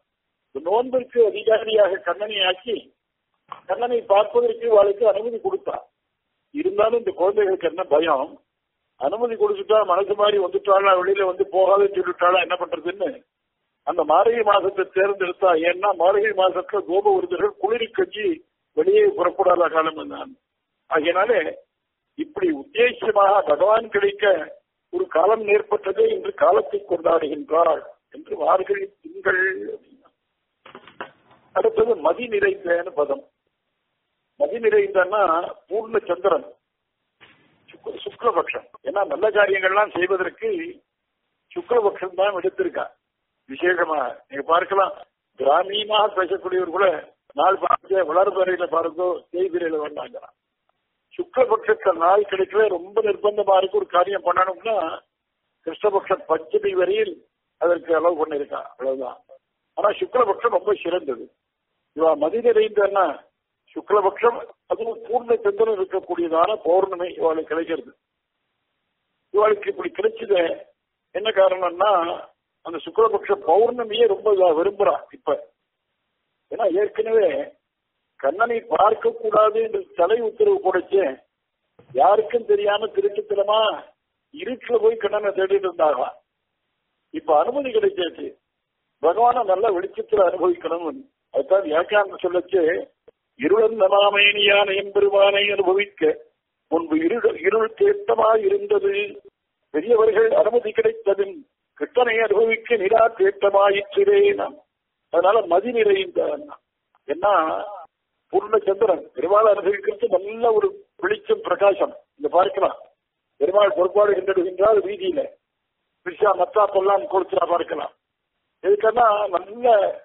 இந்த நோன்பிற்கு அதிகாரியாக கண்ணனை ஆக்கி கண்ணனை பார்ப்பதற்கு அவளுக்கு அனுமதி கொடுத்தா இருந்தாலும் இந்த குழந்தைகளுக்கு என்ன பயம் அனுமதி கொடுத்துட்டா மனசு மாதிரி வந்துட்டாளா வெளியில வந்து போகாதுன்னு சொல்லிட்டாளா என்ன பண்றதுன்னு அந்த மார்கழி மாசத்தை தேர்ந்தெடுத்தா ஏன்னா மார்கழி மாசத்துல கோப விருதுகள் குளிரி கஞ்சி வெளியே புறப்படாத காலம் நான் ஆகையினாலே இப்படி உத்தேசமாக பகவான் கிடைக்க ஒரு காலம் ஏற்பட்டதே என்று காலத்தை கொண்டாடுகின்றாள் என்று மார்கழி திங்கள் அப்படின்னா. அடுத்தது மதி நிறைந்தன்னு பதம் மதி நிறைந்தன்னா பூர்ண சந்திரன் சுக்க- சுக்லபக்ஷம் ஏன்னா நல்ல காரியங்கள்லாம் செய்வதற்கு சுக்லபக்ஷம் தான் எடுத்திருக்கா விசேஷமா நீங்க பார்க்கலாம் கிராமீணமாக பேசக்கூடியவர் கூட நாள் பார்த்து வளர்பறையில பாருங்கோ செய்திரையில வேண்டாங்கிறான் சுக்லபக்ஷத்த நாள் கிடைக்கவே ரொம்ப நிர்பந்தமா இருக்கு ஒரு காரியம் பண்ணணும்னா கிருஷ்ணபக்ஷ பஞ்சமி வரையில் அதற்கு அளவு பண்ணிருக்கான் அவ்வளவுதான் ஆனா சுக்லபக்ஷம் ரொம்ப சிறந்தது இவா மதி நிறைந்தன்னா சுக்லபக்ஷம் அதுவும் பூர்ண சந்திரன் இருக்கக்கூடியதான பௌர்ணமி இவாளுக்கு கிடைக்கிறது இவாளுக்கு இப்படி கிடைச்சது என்ன காரணம்னா அந்த சுக்லபக்ஷ பௌர்ணமியே ரொம்ப இவ விரும்புறா இப்ப ஏன்னா ஏற்கனவே கண்ணனை பார்க்க கூடாது என்று தலை உத்தரவு போடச்சு யாருக்கும் தெரியாம திருட்டுத்தனமா இருட்டுல போய் கண்ணனை தேடிட்டு இருந்தாங்க இப்ப அனுமதி கிடைச்சாச்சு பகவான நல்ல வெளிச்சத்துல அனுபவிக்கணும் அதுதான் வியாக்கியான சொல்லச்சு இருளன் நமாமேனியான எம்பெருமானை அனுபவிக்க முன்பு இருள் இருள் தேட்டமாய் இருந்தது பெரியவர்கள் அனுமதி கிடைத்ததும் கிட்டனை அனுபவிக்க நிரா தேட்டமாயிற்றே நாம் அதனால மதி நிறைந்த என்ன பூர்ண சந்திரன் பெருமாள் அனுபவிக்கிறது நல்ல ஒரு வெளிச்சம் பிரகாசம் இங்க பார்க்கலாம் பெருமாள் பொறுப்பாடு கண்டெடுகின்றால் வீதியில பிரிஷா மத்தாப்பெல்லாம் கொடுத்துடா பார்க்கலாம் இதுக்கென்னா நல்ல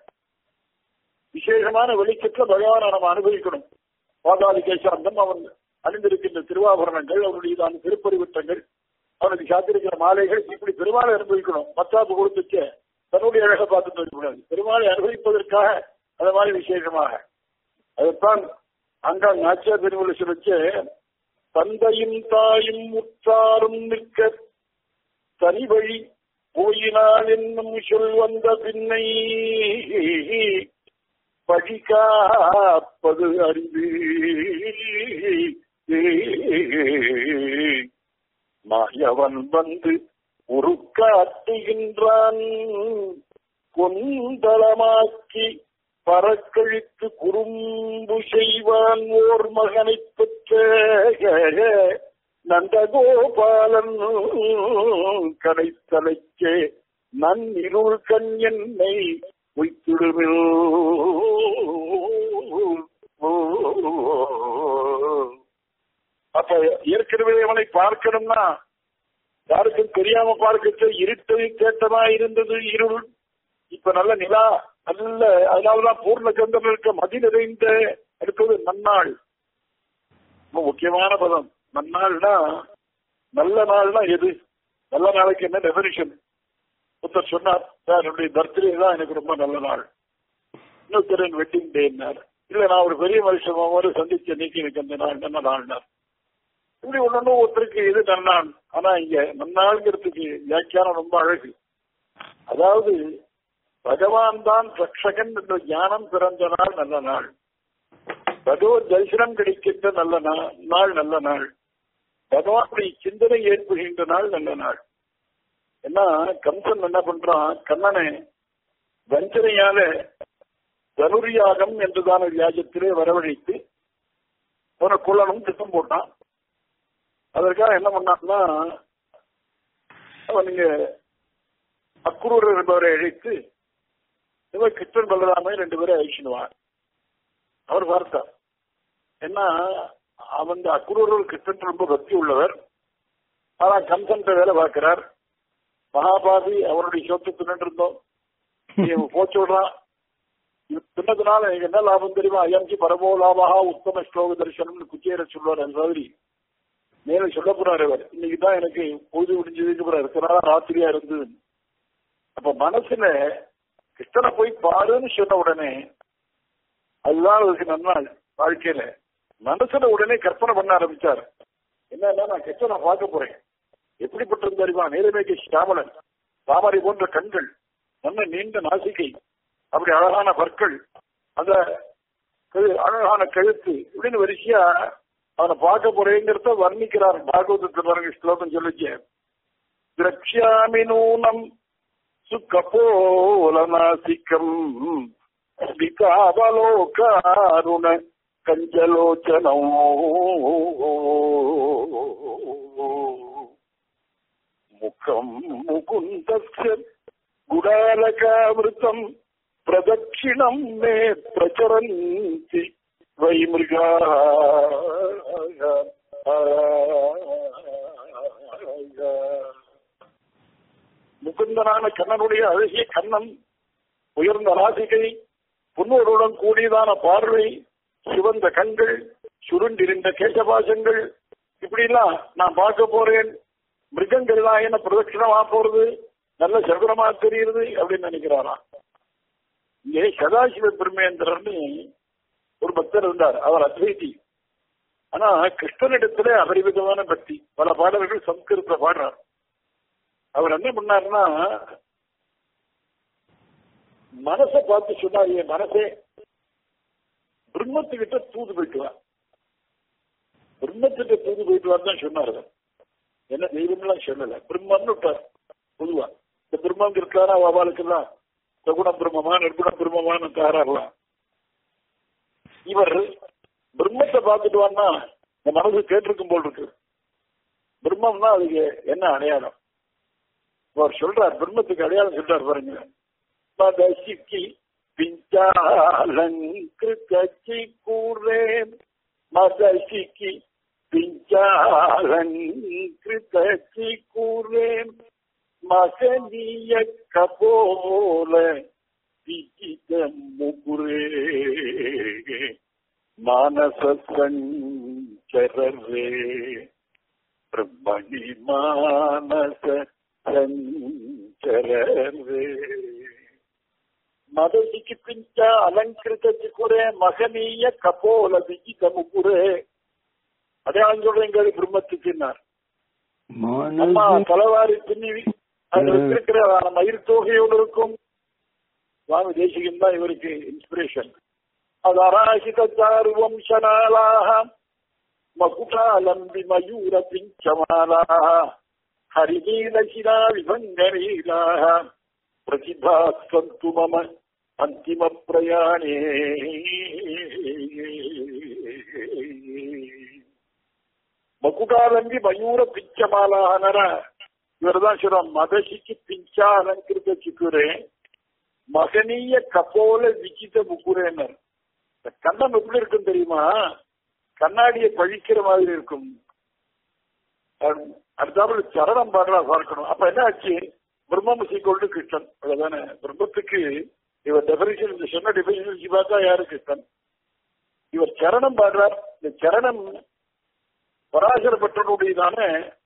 விசேஷமான வெளிச்சத்துல பகவானை நம்ம அனுபவிக்கணும் பாதாளி கேசாந்தம் அவன் அணிந்திருக்கின்ற திருவாபரணங்கள் அவனுடையதான திருப்பறிவிட்டங்கள் அவனுக்கு சாத்திருக்கிற மாலைகள் இப்படி பெருமாளை அனுபவிக்கணும் மத்தாப்பு கொடுத்துச்சு தன்னுடைய அழகை பார்த்துட்டு இருக்கக்கூடாது பெருமாளை அனுபவிப்பதற்காக அந்த மாதிரி விசேஷமாக அதைத்தான் அங்க நாச்சியா பெருமலை சொல்லிச்சு தந்தையும் தாயும் முற்றாரும் நிற்க தனி வழி போயினால் என்னும் சொல் வந்த பின்னை பழி காப்பது அறிந்து மாயவன் வந்து உருக்காட்டுகின்றான் கொந்தளமாக்கி பறக்கழித்து குறும்பு செய்வான் ஓர் மகனை பெற்ற நந்தகோபாலன் கடைத்தலைக்கே நன் இருள் கண் என்னை வைத்திடுமில் அப்ப ஏற்கனவே அவனை பார்க்கணும்னா யாருக்கும் தெரியாம பார்க்கச்சு இருட்டு கேட்டமா இருந்தது இருள் இப்ப நல்ல நிலா நல்ல அதனாலதான் பூர்ண சந்திரன் இருக்க மதி நிறைந்த அடுத்தது நன்னாள் ரொம்ப முக்கியமான பதம் நன்னாள்னா நல்ல நாள்னா எது நல்ல நாளைக்கு என்ன டெபினிஷன் ஒருத்தர் சொன்னார் சார் என்னுடைய பர்த்டே தான் எனக்கு ரொம்ப நல்ல நாள் இன்னொருத்தர் என் வெட்டிங் டேன்னார் இல்ல நான் ஒரு பெரிய மனுஷன் சந்திச்ச நீக்கி எனக்கு அந்த நாள் நல்ல நாள்னார் இப்படி ஒண்ணு ஒருத்தருக்கு இது நன்னாள் ஆனா இங்க நன்னாள்ங்கிறதுக்கு வியாக்கியானம் ரொம்ப அழகு அதாவது பகவான் தான் ரக்ஷகன் என்ற ஞானம் பிறந்த நாள் நல்ல நாள் பகவத் தரிசனம் கிடைக்கின்ற நல்ல நா- நாள் நல்ல நாள் பகவானுடைய சிந்தனை ஏற்படுகின்ற நாள் நல்ல நாள் ஏன்னா கம்சன் என்ன பண்றான் கண்ணனை வஞ்சனையால தனுரியாகம் என்றுதான வியாஜத்திலே வரவழைத்து அவனை கொல்லணும் திட்டம் போட்டான் அதற்காக என்ன பண்ணான்னா அவன் இங்க அக்குரூர் என்பவரை அழைத்து இவர் கிருஷ்ணன் பலராமே ரெண்டு பேரும் அழிச்சிடுவான் அவர் பார்த்தார் என்ன அவன் இந்த அக்குரூர் கிருஷ்ணன் ரொம்ப பக்தி உள்ளவர் ஆனா கம்சன் வேலை பார்க்கிறார் மகாபாதி அவருடைய சொத்து தின்னு இருந்தோம் இவன் போச்சு விடுறான் இவன் தின்னதுனால எனக்கு என்ன லாபம் தெரியுமா அயம்சி பரமோ லாபகா உத்தம ஸ்லோக தரிசனம்னு குச்சேர சொல்லுவார் அந்த மாதிரி மேல சொல்ல போறாரு அவர் இன்னைக்கு தான் எனக்கு பொழுது விடிஞ்சதுக்கு அப்புறம் இருக்கிறனால ராத்திரியா இருந்தது அப்ப மனசுல கிருஷ்ணனை போய் பாருன்னு சொன்ன உடனே அதுதான் அவருக்கு நன்னாள் வாழ்க்கையில மனசுல உடனே கற்பனை பண்ண ஆரம்பிச்சார் என்னன்னா நான் கிருஷ்ணனை பார்க்க போறேன் எப்படிப்பட்டிருந்த தெரியுமா நீலமேகி சாமலன் தாமரை போன்ற கண்கள் நல்ல நீண்ட நாசிகை அப்படி அழகான பற்கள் அந்த கழு- அழகான கழுத்து இப்படின்னு வரிசையா அவனை பார்க்க போறேங்கிறத வர்ணிக்கிறார் பாகவதத்தில் பாருங்க ஸ்லோகம் சொல்லிச்சு திரக்ஷாமி நூனம் சுகபோலநாசிக்கம் விகாவலோகாருண கஞ்சலோச்சனோ முகம் முகுந்தஸ்ய குடாலகாவிருத்தம் பிரதட்சிணம் மே பிரச்சரந்தி வை மிருகா முகுந்தனான கண்ணனுடைய அழகிய கண்ணன் உயர்ந்த ராசிகை புன்னோருடன் கூடியதான பார்வை சிவந்த கண்கள் சுருண்டிருந்த கேசபாசங்கள் இப்படிலாம் நான் பார்க்க போறேன் மிருகங்கள்லாம் என்ன பிரதட்சிணமா போறது நல்ல சகுனமா தெரியுது அப்படின்னு நினைக்கிறாராம் இங்கே சதாசிவ பிரமேந்திரன்னு ஒரு பக்தர் இருந்தார் அவர் அத்வைதி ஆனா கிருஷ்ணனிடத்துல அபரிவிதமான பக்தி பல பாடல்கள் சம்ஸ்கிருத பாடுறார் அவர் என்ன பண்ணாருன்னா மனசை பார்த்து சொன்னார் என் மனசே பிரம்மத்துக்கிட்ட தூது போயிட்டு வா பிரம்மத்திட்ட தூது போயிட்டு வான்னு தான் சொன்னார் அவர். என்ன தெய்வம்லாம் சொல்லல பிரம்மம்னு விட்டார் பொதுவா இந்த பிரம்மம் இருக்காரா அவளுக்கெல்லாம் சகுண பிரம்மமா நிர்குண பிரம்மமான்னு தாராரலாம் இவர் பிரம்மத்தை பார்த்துட்டு வான்னா இந்த மனசு கேட்டிருக்கும் போல் இருக்கு பிரம்மம்னா அதுக்கு என்ன அடையாளம் அவர் சொல்றார் பிரம்மத்துக்கு அடையாளம் சொல்றார் பாருங்க மதசிக்கி பிஞ்சாலங்கிருத்தி கூறே மதசிக்கி பிஞ்சாலங்கிருத்தி கூறே மகனிய கபோல விஜித முகுரே மானச சஞ்சரரே பிரம்மணி மானச சஞ்சரரே மதசிக்கு பிஞ்ச அலங்கிருத்த சிக்குரே மகனீய கபோல விஜித முகுரே அடையாளம் சொல்றேங்க பிரம்மத்துக்குன்னார் அம்மா மானசி தலைவாரி பின்னி அதுல வச்சிருக்கிற மயிர் தொகையோடு இருக்கும் சுவாமி தேசிகன் தான் இவருக்கு இன்ஸ்பிரேஷன் அது அராசித சார்வம்சனாலாக மகுடாலம்பி மயூர பிஞ்சமாலாக ஹரிநீலசிரா விபங்கரீலாக பிரதிபா சந்து மம அந்திம பிரயாணே மகுடாலம்பி மயூர பிஞ்சமாலாகனர இவர்தான் சொல்றான் மதசிக்கு பிஞ்சா அலங்கிருத்த சிக்குரே மகனீய கபோல விஜித முக்குரேனர் இந்த கண்ணம் எப்படி இருக்கும் தெரியுமா கண்ணாடியை பழிக்கிற மாதிரி இருக்கும் அடுத்தாப்புல சரணம் பாடுறா பார்க்கணும் அப்ப என்ன ஆச்சு பிரம்மம் சீக்கோல்டு கிருஷ்ணன் அவ்வளவுதானே பிரம்மத்துக்கு இவர் டெபனிஷன் இந்த சொன்ன டெபனிஷன் பார்த்தா யாரு கிருஷ்ணன் இவர் சரணம் பாடுறார் இந்த சரணம் பராசர பட்டனுடையதான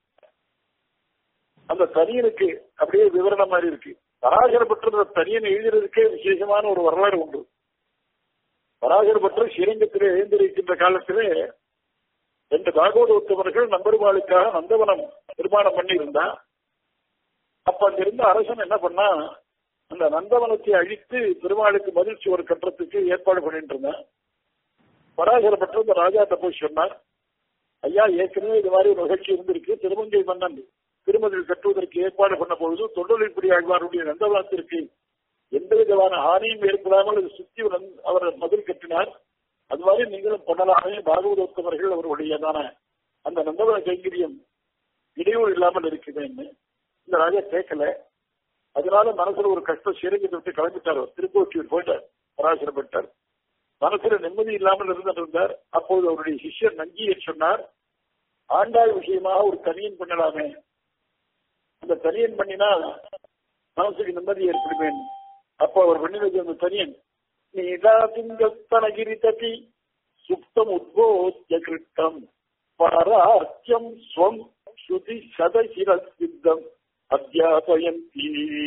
அந்த தனியனுக்கு அப்படியே விவரணம் மாதிரி இருக்கு பராசர பட்டர் தனியன் எழுதுறதுக்கே விசேஷமான ஒரு வரலாறு உண்டு பராசர பட்டர் ஸ்ரீரங்கத்திலே எழுந்திருக்கின்ற காலத்திலே ரெண்டு பாகவத உத்தவர்கள் நம்பெருமாளுக்காக நந்தவனம் நிர்மாணம் பண்ணியிருந்தா அப்ப அங்கிருந்த அரசன் என்ன பண்ணா அந்த நந்தவனத்தை அழித்து பெருமாளுக்கு மதில் சுவர் கட்டுறதுக்கு ஏற்பாடு பண்ணிட்டு இருந்தான் பராசர பட்டர் இந்த ராஜாட்ட போய் சொன்னார் ஐயா ஏற்கனவே இது மாதிரி ஒரு நிகழ்ச்சி இருந்திருக்கு திருமங்கை மன்னன் திருமதில் கட்டுவதற்கு ஏற்பாடு பண்ண பொழுது தொண்டலிப்படி ஆழ்வாருடைய நந்தவனத்திற்கு எந்த விதமான ஹானியும் ஏற்படாமல் அது சுத்தி வந்து அவர் மதில் கட்டினார் அது மாதிரி நீங்களும் பண்ணலாமே பாகவதோத்தவர்கள் அவருடையதான அந்த நந்தவன கைங்கரியம் இடையூறு இல்லாமல் இருக்குதுன்னு இந்த ராஜா கேட்கல அதனால மனசுல ஒரு கஷ்டம் சிறங்கி விட்டு கிளம்பிட்டார் அவர் திருக்கோச்சியூர் போயிட்டார் பராசரப்பட்டார் மனசுல நிம்மதி இல்லாமல் இருந்துட்டு இருந்தார் அப்போது அவருடைய சிஷ்யர் நஞ்சியர் சொன்னார் ஆண்டாள் விஷயமாக ஒரு தனியன் பண்ணலாமே அந்த தனியன் பண்ணினா மனசுக்கு நிம்மதி ஏற்படுமே அப்போ அவர் பண்ணினது அந்த தனியன் நீலாதிங்கஸ்தனகிரி தபி சுப்தம் உத்போத்திய கிருத்தம் பாரார்த்தியம் ஸ்வம் ஸ்ருதி சதசிர சித்தம் அத்தியாபயந்தி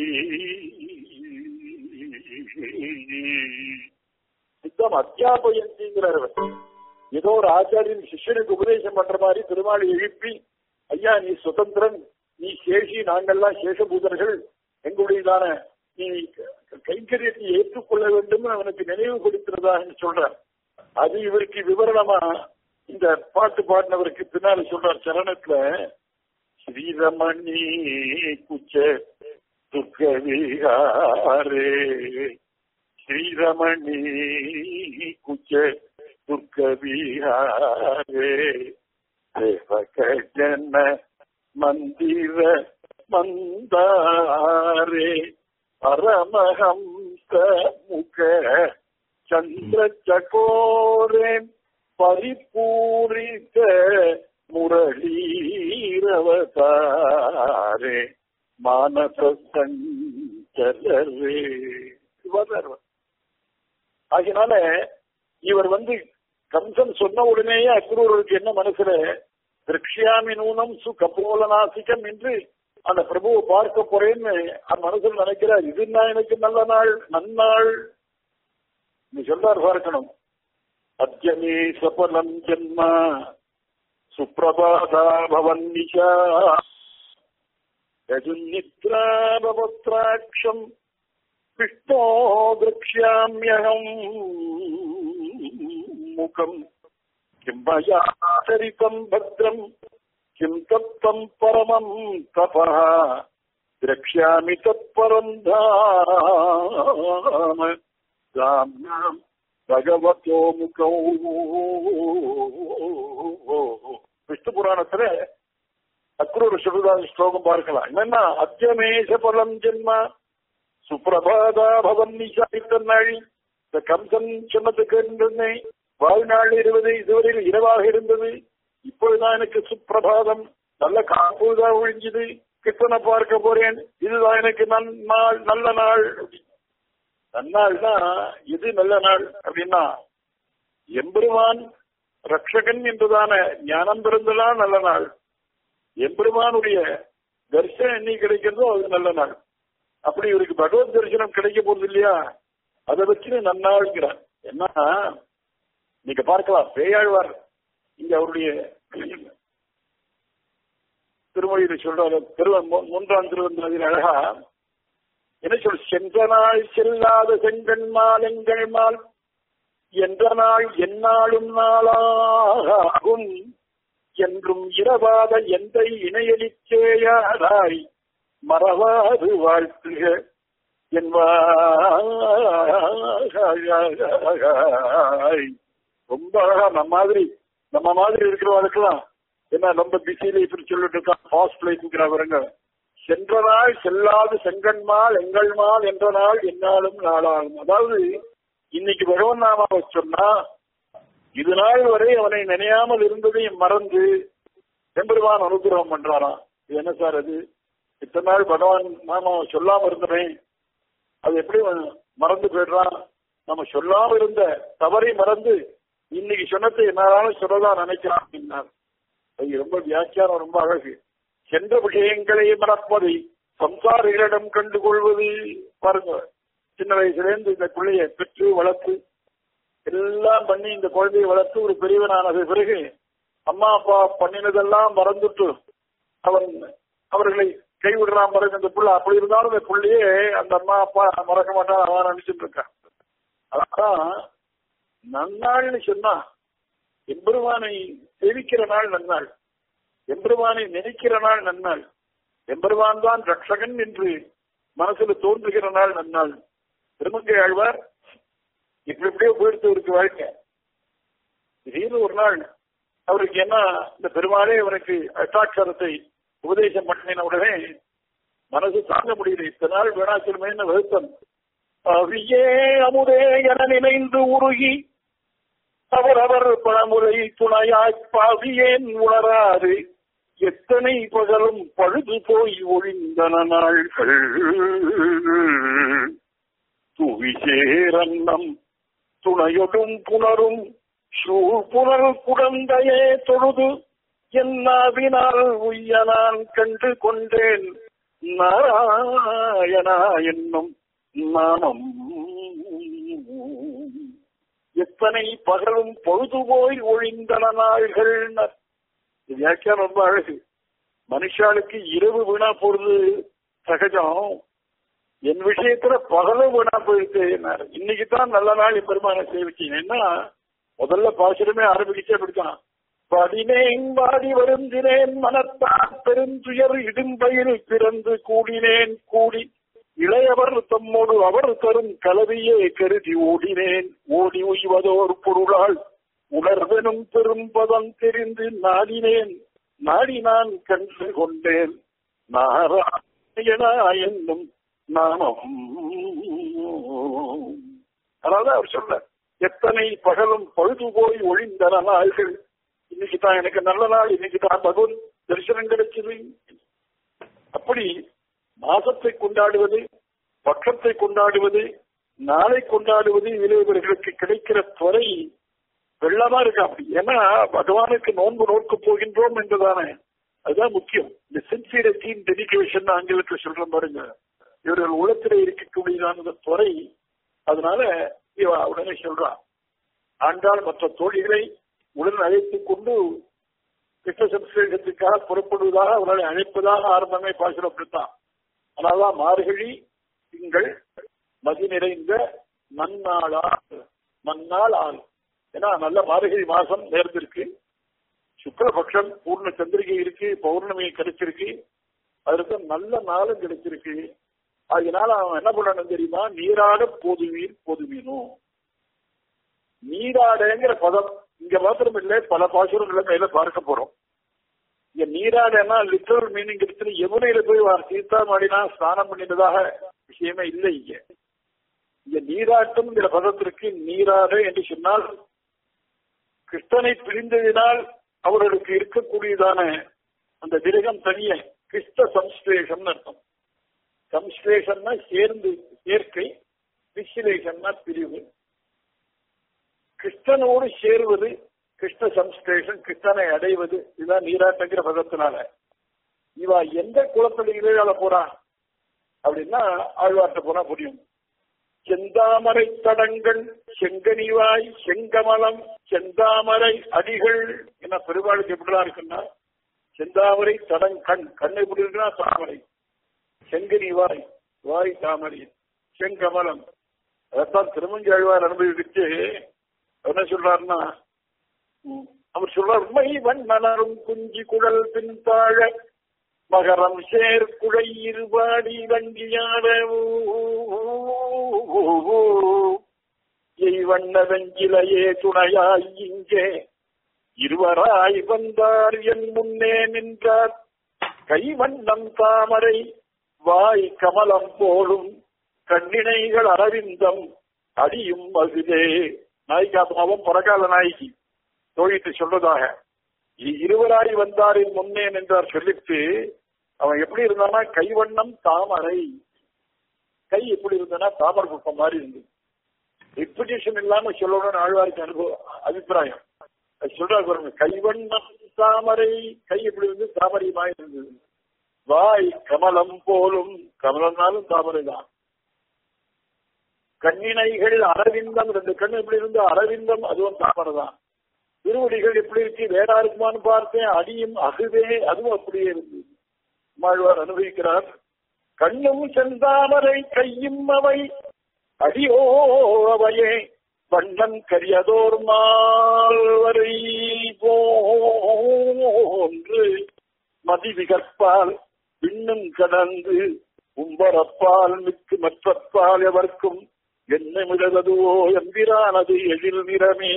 சித்தம் அத்தியாபயந்திங்கிறார் அவர். ஏதோ ஒரு ஆச்சாரியன் சிஷ்யனுக்கு உபதேசம் பண்ற மாதிரி திருமாளை எழுப்பி ஐயா நீ சுதந்திரன் நீ சேஷி நாங்கள்லாம் சேஷபூதர்கள் எங்களுடையதான நீ கைங்கரியத்தை ஏற்றுக்கொள்ள வேண்டும் அவனுக்கு நினைவு கொடுக்கிறதாக சொல்றார் அது இவருக்கு விவரணமா இந்த பாட்டு பாடினவருக்கு பின்னால சொல்றார் சரணத்துல ஸ்ரீரமணி குச்ச துர்கவிகாரே ஸ்ரீரமணி குச்ச துர்கவிகாரே தேவக ஜன மந்திர மந்தாரே பரமஹம்ச முக சந்திர சகோரே பரிபூரித முரளீரவதாரே மானச சஞ்சரே ஆகினால இவர் வந்து கம்சன் சொன்ன உடனேயே அக்ரூருக்கு என்ன மனசுல திருக்ஷியாமி நூனம் சு கபோலநாசிகம் என்று அந்த பிரபுவை பார்க்க போறேன்னு அந்த மனசுல நினைக்கிறார் இதுன்னா எனக்கு நல்ல நாள் நன்னாள் நீ சொல்றார் பார்க்கணும் அத்தியமே சபலம் ஜன்ம சுப்பிரபாதா பவன் நிஷா யஜுநித்ராபவத்ராட்சம் விஷ்ணோ திரக்ஷாமியகம் முகம் கிம் மயாச்சரிதம் பத்ரம் கிம் தத்தம் பரமம் தபः திரக்ஷாமி தத்பரம் தாம தாம்யாம் பகவதோ முகோ விஷ்ணு புராணத்துல அக்ரூர் சொல்றதாக ஸ்லோகம் பார்க்கலாம் என்னன்னா அத்தியமேஷ பலம் ஜென்ம சுப்பிரபாதா பவன் நிஷாயித்தன் நாழி இந்த கம்சன் சொன்னதுக்கு இருந்தது வாழ்நாள் இருபது இதுவரையில் இரவாக இருந்தது இப்பொழுதுதான் எனக்கு சுப்பிரபாதம் நல்ல காப்புதான் ஒழிஞ்சுது கிருஷ்ணனை பார்க்க போறேன் இதுதான் எனக்கு நன்னாள் நல்ல நாள் நன்னாள்னா இது நல்ல நாள் அப்படின்னா எம்பெருமான் ரட்சகன் என்றுதான ஞானம் பிறந்ததான் நல்ல நாள் எம்பெருமானுடைய தரிசனம் என்னைக்கு கிடைக்கிறதோ அது நல்ல நாள் அப்படி இவருக்கு பகவத் தரிசனம் கிடைக்க போறது இல்லையா அதை வச்சு நன்னாள்கிறார் என்ன நீங்க பார்க்கலாம் பேயாழ்வார் இங்க அவருடைய திருமொழியில சொல்றாரு திரு மூன்றாம் திருவந்திரத்தில் அழகா என்ன சொல் சென்ற நாள் செல்லாத செங்கன்மால் எங்கள் மால் என்ற நாள் எந்நாளும் நாளாகும் என்றும் இரவாத எந்தை இணையலிச்சேயாராய் மறவாது வாழ்த்துக என்பாய் ரொம்ப அழகா நம்ம மாதிரி நம்ம மாதிரி இருக்கிறவங்களுக்கெல்லாம் என்ன ரொம்ப பிஸியில இப்படி சொல்லிட்டு இருக்கான் ஃபாஸ்ட் லைஃப்ங்கிறவருங்க சென்ற நாள் செல்லாது செங்கன்மால் எங்கள் மால் என்ற நாள் என்னாலும் நாளாகும் அதாவது இன்னைக்கு பகவன் நாமாவை சொன்னா இது நாள் வரை அவனை நினையாமல் இருந்ததையும் மறந்து எம்பெருமான் அனுகிரகம் பண்றாராம் இது என்ன சார் அது இத்தனை நாள் பகவான் நாம சொல்லாம இருந்தனேன் அது எப்படி மறந்து போயிடுறான் நம்ம சொல்லாம இருந்த தவறை மறந்து இன்னைக்கு சொன்னதை என்னாலும் சொல்லலாம் நினைக்கிறான் அப்படின்னார் அது ரொம்ப வியாக்கியானம் ரொம்ப அழகு சென்ற விஷயங்களை மறப்பதை சம்சாரிகளிடம் கண்டு கொள்வது பாருங்க சின்ன வயசுல இருந்து இந்த பிள்ளைய பெற்று வளர்த்து எல்லாம் பண்ணி இந்த குழந்தையை வளர்த்து ஒரு பெரியவனானது பிறகு அம்மா அப்பா பண்ணினதெல்லாம் மறந்துட்டு அவன் அவர்களை கைவிடுறான் பிறகு அந்த புள்ள அப்படி இருந்தாலும் இந்த புள்ளையே அந்த அம்மா அப்பா மறக்க மாட்டான் அவன் நினைச்சிட்டு இருக்கான் அதான் நன்னாள்னு சொன்னா எம்பெருமானை சேவிக்கிற நாள் நன்னாள் எம்பெருமானை நினைக்கிற நாள் நன்னாள் எம்பெருமான் தான் ரட்சகன் என்று மனசுல தோன்றுகிற நாள் நன்னாள் திருமங்கை ஆழ்வார் இப்படி இப்படியே போயிடுத்து அவருக்கு வாழ்க்கை திடீர்னு ஒரு நாள் அவருக்கு என்ன இந்த பெருமாளே அவருக்கு அஷ்டாட்சரத்தை உபதேசம் பண்ணின உடனே மனசு தாங்க முடியல இத்தனை நாள் வேணாச்சிருமேன்னு வருத்தம் அவியே அமுதே என நினைந்து உருகி அவரவர் பழமுறை துணையாய் பாவியேன் உணராது எத்தனை பகலும் பழுது போய் ஒழிந்தன நாள்கள் துவிசேரன்னம் துணையொடும் புணரும் சூழ் புனல் குடந்தையே தொழுது என்னாவினால் உய்ய நான் கண்டு கொண்டேன் நாராயணா என்னும் நாமம் எத்தனை பகலும் பொழுது போய் ஒழிந்தன நாள்கள் வியாக்கியானம் ரொம்ப அழகு மனுஷாளுக்கு இரவு வீணா போறது சகஜம் என் விஷயத்துல பகலும் வீணா போயிருக்கு இன்னைக்கு தான் நல்ல நாள் பெருமான சேவிச்சீங்கன்னா முதல்ல பாசுரமே ஆரம்பிச்சே அப்படித்தான் படினேன் வாடி வருந்தினேன் மனத்தான் பெருந்துயர் இடும்பையில் பிறந்து கூடினேன் கூடி இளையவர் தம்மோடு அவர் தரும் கலவையே கருதி ஓடினேன் ஓடி உய்வதோர் பொருளால் உணர்வெனும் பெரும்பதம் தெரிந்து நாடினேன் நாடி நான் கண்டு கொண்டேன் நாராயணா என்னும் நாமம் அதாவது அவர் சொல்ல எத்தனை பகலும் பழுது போய் ஒழிந்த நாள்கள் இன்னைக்கு தான் எனக்கு நல்ல நாள் இன்னைக்கு தான் பகவன் தரிசனம் கிடைச்சது அப்படி மாசத்தை கொண்டாடுவது பக்கத்தை கொண்டாடுவது நாளை கொண்டாடுவது இளையவர்களுக்கு கிடைக்கிற துறை வெள்ளமா இருக்கா அப்படி ஏன்னா பகவானுக்கு நோன்பு நோக்க போகின்றோம் என்றுதானே அதுதான் முக்கியம் இந்த சின்சியரிட்டின் டெடிகேஷன் ஆங்கிலத்தில் சொல்ற பாருங்க இவர்கள் உலகத்திலே இருக்கக்கூடியதான இந்த துறை அதனால இவ உடனே சொல்றான் ஆண்டாள் மற்ற தோழிகளை உடன் அழைத்துக் கொண்டு கிருஷ்ண சம்ஸ்கிருதத்துக்காக புறப்படுவதாக அவர்களை அழைப்பதாக ஆரம்பமே பாசுரம் அப்படித்தான் அதனால்தான் மார்கழி திங்கள் மதி நிறைந்த நன்னாளா நன்னாள் ஆள் ஏன்னா நல்ல மார்கழி மாசம் நேர்ந்திருக்கு சுக்கரபக்ஷம் பூர்ண சந்திரிகை இருக்கு பௌர்ணமி கிடைச்சிருக்கு அதற்கு நல்ல நாளும் கிடைச்சிருக்கு அதனால அவன் என்ன பண்ணணும் தெரியுமா நீராட பொதுவீர் பொதுவீனும் நீராடங்கிற பதம் இங்க மாத்திரம் இல்லை பல பாசுரங்களை மேல பார்க்க போறோம் இங்க நீராடனா லிட்டரல் மீனிங் எடுத்து யமுனையில போய் சீதா மாடினா ஸ்நானம் பண்ணினதாக விஷயமே இல்லை இங்க இங்க நீராட்டம்ங்கிற பதத்திற்கு நீராட என்று சொன்னால் கிருஷ்ணனை பிரிந்ததினால் அவர்களுக்கு இருக்கக்கூடியதான அந்த விரகம் தனிய கிருஷ்ண சம்ஸ்லேஷம் அர்த்தம் சம்ஸ்லேஷன்னா சேர்ந்து சேர்க்கை விசிலேஷன்னா பிரிவு கிருஷ்ணனோடு சேருவது கிருஷ்ண சம்ஸ்லேஷன் கிருஷ்ணனை அடைவது இதுதான் நீராட்டங்கிற பதத்தினால இவா எந்த குளத்துல இளையால போறா அப்படின்னா ஆழ்வார்ட்ட போனா புரியும் செந்தாமரை தடங்கள் செங்கனிவாய் செங்கமலம் செந்தாமரை அடிகள் என்ன பெருவாளுக்கு எப்படிலாம் இருக்குன்னா செந்தாமரை தடங் கண் கண் எப்படி இருக்குன்னா தாமரை செங்கனி வாய் வாய் தாமரை செங்கமலம் அதைத்தான் திருமங்கி ஆழ்வார் அனுபவிச்சு என்ன சொல்றாருன்னா அவர் சொல்றார் மை வண்ணனரும் குஞ்சி குழல் பின்தாழ மகரம் சேர் குழை இருபாடி வங்கியாட வண்ண வெஞ்சிலையே துணையாய் இங்கே இருவராய் வந்தார் என் முன்னே நின்றார் கைவண்ணம் தாமரை வாய் கமலம் போலும் கண்ணினைகள் அரவிந்தம் அடியும் மகுதே நாய்க்கா பாவம் பரகால நாய்க்கு தோழிட்டு சொல்றதாக இருவராய் வந்தாரின் முன்னே நின்றார் சொல்லிட்டு அவன் எப்படி இருந்தானா கைவண்ணம் தாமரை கை எப்படி இருந்தானா தாமரை புஷ்பம் மாதிரி இருந்தது ரிப்பிட்டேஷன் இல்லாம சொல்லணும்னு ஆழ்வாருக்கு அனுபவம் அபிப்பிராயம் சொல்றாரு பாருங்க கைவண்ணம் தாமரை கை எப்படி இருந்து தாமரையுமாய் இருந்தது வாய் கமலம் போலும் கமலம்னாலும் தாமரை தான் கண்ணினைகள் அரவிந்தம் ரெண்டு கண் எப்படி இருந்து அரவிந்தம் அதுவும் தாமரை தான் திருவடிகள் எப்படி இருக்கு வேறா இருக்குமான்னு பார்த்தேன் அடியும் அகுவே அதுவும் அப்படியே இருந்தது மாழ்வார் அனுபவிக்கிறார் கண்ணும் செந்தாமரை கையும் அவை அடியோ அவையே வண்ணம் கரியதோர் மால்வரை போன்று மதிவிகற்பால் விண்ணும் கடந்து உம்பரப்பால் மிக்கு மற்றப்பால் எவர்க்கும் என்ன மிளததுவோ எம்பிரானது எதிர் நிறமே